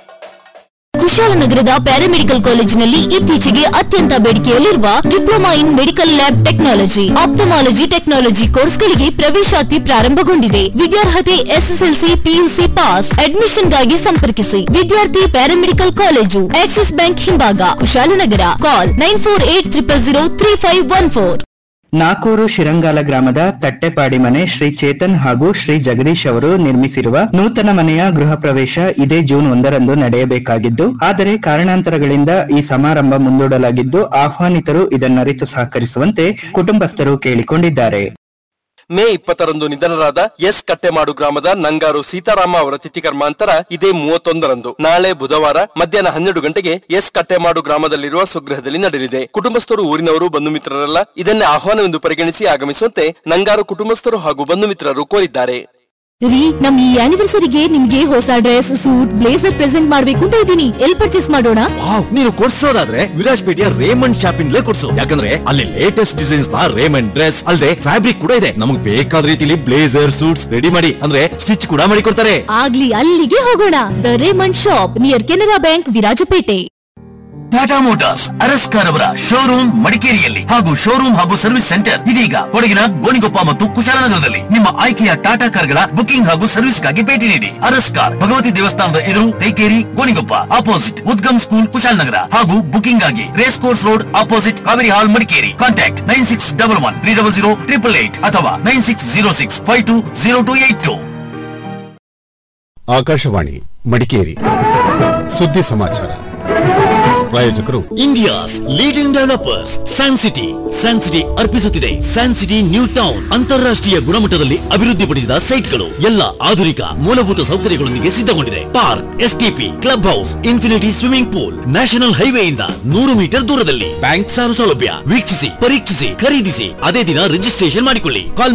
ಕುಶಾಲನಗರದ ಪ್ಯಾರಾಮೆಡಿಕಲ್ ಕಾಲೇಜಿನಲ್ಲಿ ಇತ್ತೀಚೆಗೆ ಅತ್ಯಂತ ಬೇಡಿಕೆಯಲ್ಲಿರುವ diploma in medical lab technology ophthalmology technology ಕೋರ್ಸ್ಗಳಿಗೆ ಪ್ರವೇಶಾತಿ ಪ್ರಾರಂಭಗೊಂಡಿದೆ ವಿದ್ಯಾರ್ಹತೆ ಎಸ್ಎಸ್ಎಲ್ಸಿ ಪಿಯುಸಿ ಪಾಸ್ ಅಡ್ಮಿಷನ್ಗಾಗಿ ಸಂಪರ್ಕಿಸಿ ವಿದ್ಯಾರ್ಥಿ ಪ್ಯಾರಾಮೆಡಿಕಲ್ ಕಾಲೇಜು ಆಕ್ಸಿಸ್ ಬ್ಯಾಂಕ್ ಹಿಂಭಾಗ Kushalnagar call nine four eight triple zero three five one four Nakur Shirangala ಗ್ರಾಮದ ತಟ್ಟೆಪಾಡಿ ಮನೆ ಶ್ರೀ ಚೇತನ್ ಹಾಗೂ ಶ್ರೀ ಜಗದೀಶ್ ಅವರು ನಿರ್ಮಿಸಿರುವ ನೂತನ ಮನೆಯ ಗೃಹ ಪ್ರವೇಶ ಇದೇ ಜೂನ್ ಒಂದರಂದು ನಡೆಯಬೇಕಾಗಿದ್ದು ಆದರೆ ಕಾರಣಾಂತರಗಳಿಂದ ಈ ಸಮಾರಂಭ ಮುಂದೂಡಲಾಗಿದ್ದು ಆಹ್ವಾನಿತರು ಇದನ್ನರಿತು ಸಹಕರಿಸುವಂತೆ ಕುಟುಂಬಸ್ಥರು ಕೇಳಿಕೊಂಡಿದ್ದಾರೆ ಮೇ ಇಪ್ಪತ್ತರಂದು ನಿಧನರಾದ ಎಸ್ ಕಟ್ಟೆಮಾಡು ಗ್ರಾಮದ ನಂಗಾರು ಸೀತಾರಾಮ ಅವರ ತಿಥಿ ಕರ್ಮಾಂತರ ಇದೇ ಮೂವತ್ತೊಂದರಂದು ನಾಳೆ ಬುಧವಾರ ಮಧ್ಯಾಹ್ನ ಹನ್ನೆರಡು ಗಂಟೆಗೆ ಎಸ್ ಕಟ್ಟೆಮಾಡು ಗ್ರಾಮದಲ್ಲಿರುವ ಸ್ವಗೃಹದಲ್ಲಿ ನಡೆಯಲಿದೆ ಕುಟುಂಬಸ್ಥರು ಊರಿನವರು ಬಂಧು ಮಿತ್ರರೆಲ್ಲ ಇದನ್ನೇ ಆಹ್ವಾನವೆಂದು ಪರಿಗಣಿಸಿ ಆಗಮಿಸುವಂತೆ ನಂಗಾರು ಕುಟುಂಬಸ್ಥರು ಹಾಗೂ ಬಂಧು ಮಿತ್ರರು ಕೋರಿದ್ದಾರೆ ರೀ ನಮ್ ಈ ಆನಿವರ್ಸರಿಗೆ ನಿಮ್ಗೆ ಹೊಸ ಡ್ರೆಸ್ ಸೂಟ್ ಬ್ಲೇಸರ್ ಪ್ರೆಸೆಂಟ್ ಮಾಡ್ಬೇಕು ಅಂತ ಇದ್ದೀನಿ ಎಲ್ ಪರ್ಚೇಸ್ ಮಾಡೋಣ ವಾವ್ ನೀನು ಕೊಡ್ಸೋದಾದ್ರೆ ವಿರಾಜ್ಪೇಟೆಯ ರೇಮಂಡ್ ಶಾಪಿಂಗ್ಲೇ ಕೊಡ್ಸು ಯಾಕಂದ್ರೆ ಅಲ್ಲಿ ಲೇಟೆಸ್ಟ್ ಡಿಸೈನ್ಸ್ ನ ರೇಮಂಡ್ ಡ್ರೆಸ್ ಅಲ್ಲದೆ ಫ್ಯಾಬ್ರಿಕ್ ಕೂಡ ಇದೆ ನಮಗೆ ಬೇಕಾದ ರೀತಿಲಿ ಬ್ಲೇಸರ್ ಸೂಟ್ಸ್ ರೆಡಿ ಮಾಡಿ ಅಂದ್ರೆ ಸ್ಟಿಚ್ ಕೂಡ ಮಾಡಿ ಕೊಡ್ತಾರೆ ಆಗ್ಲಿ ಅಲ್ಲಿಗೆ ಹೋಗೋಣ the Raymond shop near Canara bank Virajpet Tata motors Araskar ಅವರ ಶೋರೂಮ್ ಮಡಿಕೇರಿಯಲ್ಲಿ ಹಾಗೂ ಶೋರೂಮ್ ಹಾಗೂ ಸರ್ವಿಸ್ ಸೆಂಟರ್ ಇದೀಗ ಕೊಡಗಿನ ಗೋಣಿಗೊಪ್ಪ ಮತ್ತು ಕುಶಾಲನಗರದಲ್ಲಿ ನಿಮ್ಮ ಆಯ್ಕೆಯ ಟಾಟಾ ಕಾರ್ಗಳ ಬುಕಿಂಗ್ ಹಾಗೂ ಸರ್ವಿಸ್ಗಾಗಿ ಭೇಟಿ ನೀಡಿ ಅರಸ್ಕಾರ್ ಭಗವತಿ ದೇವಸ್ಥಾನದ ಎದುರು ತೈಕೇರಿ ಗೋಣಿಗೊಪ್ಪ ಆಪೋಸಿಟ್ ಉದ್ಗಮ್ ಸ್ಕೂಲ್ ಕುಶಾಲನಗರ ಹಾಗೂ ಬುಕಿಂಗ್ ಆಗಿ race course road opposite Kaveri hall Madikeri contact nine six double one three double zero triple eight ಅಥವಾ nine six zero six five two zero two eight two Akashvani Madikeri ಸುದ್ದಿ ಸಮಾಚಾರ ಪ್ರಾಯೋಜಕರು India's leading developers sun city sun city ಅರ್ಪಿಸುತ್ತಿದೆ ಸ್ಯಾನ್ ಸಿಟಿ ನ್ಯೂ ಟೌನ್ ಅಂತಾರಾಷ್ಟ್ರೀಯ ಗುಣಮಟ್ಟದಲ್ಲಿ ಅಭಿವೃದ್ಧಿಪಡಿಸಿದ ಸೈಟ್ಗಳು ಎಲ್ಲ ಆಧುನಿಕ ಮೂಲಭೂತ ಸೌಕರ್ಯಗಳೊಂದಿಗೆ ಸಿದ್ಧಗೊಂಡಿದೆ park STP club house infinity swimming pool national ಹೈವೇಯಿಂದ ನೂರು ಮೀಟರ್ ದೂರದಲ್ಲಿ ಬ್ಯಾಂಕ್ ಸಾಲ ಸೌಲಭ್ಯ ವೀಕ್ಷಿಸಿ ಪರೀಕ್ಷಿಸಿ ಖರೀದಿಸಿ ಅದೇ ದಿನ ರಿಜಿಸ್ಟ್ರೇಷನ್ ಮಾಡಿಕೊಳ್ಳಿ ಕಾಲ್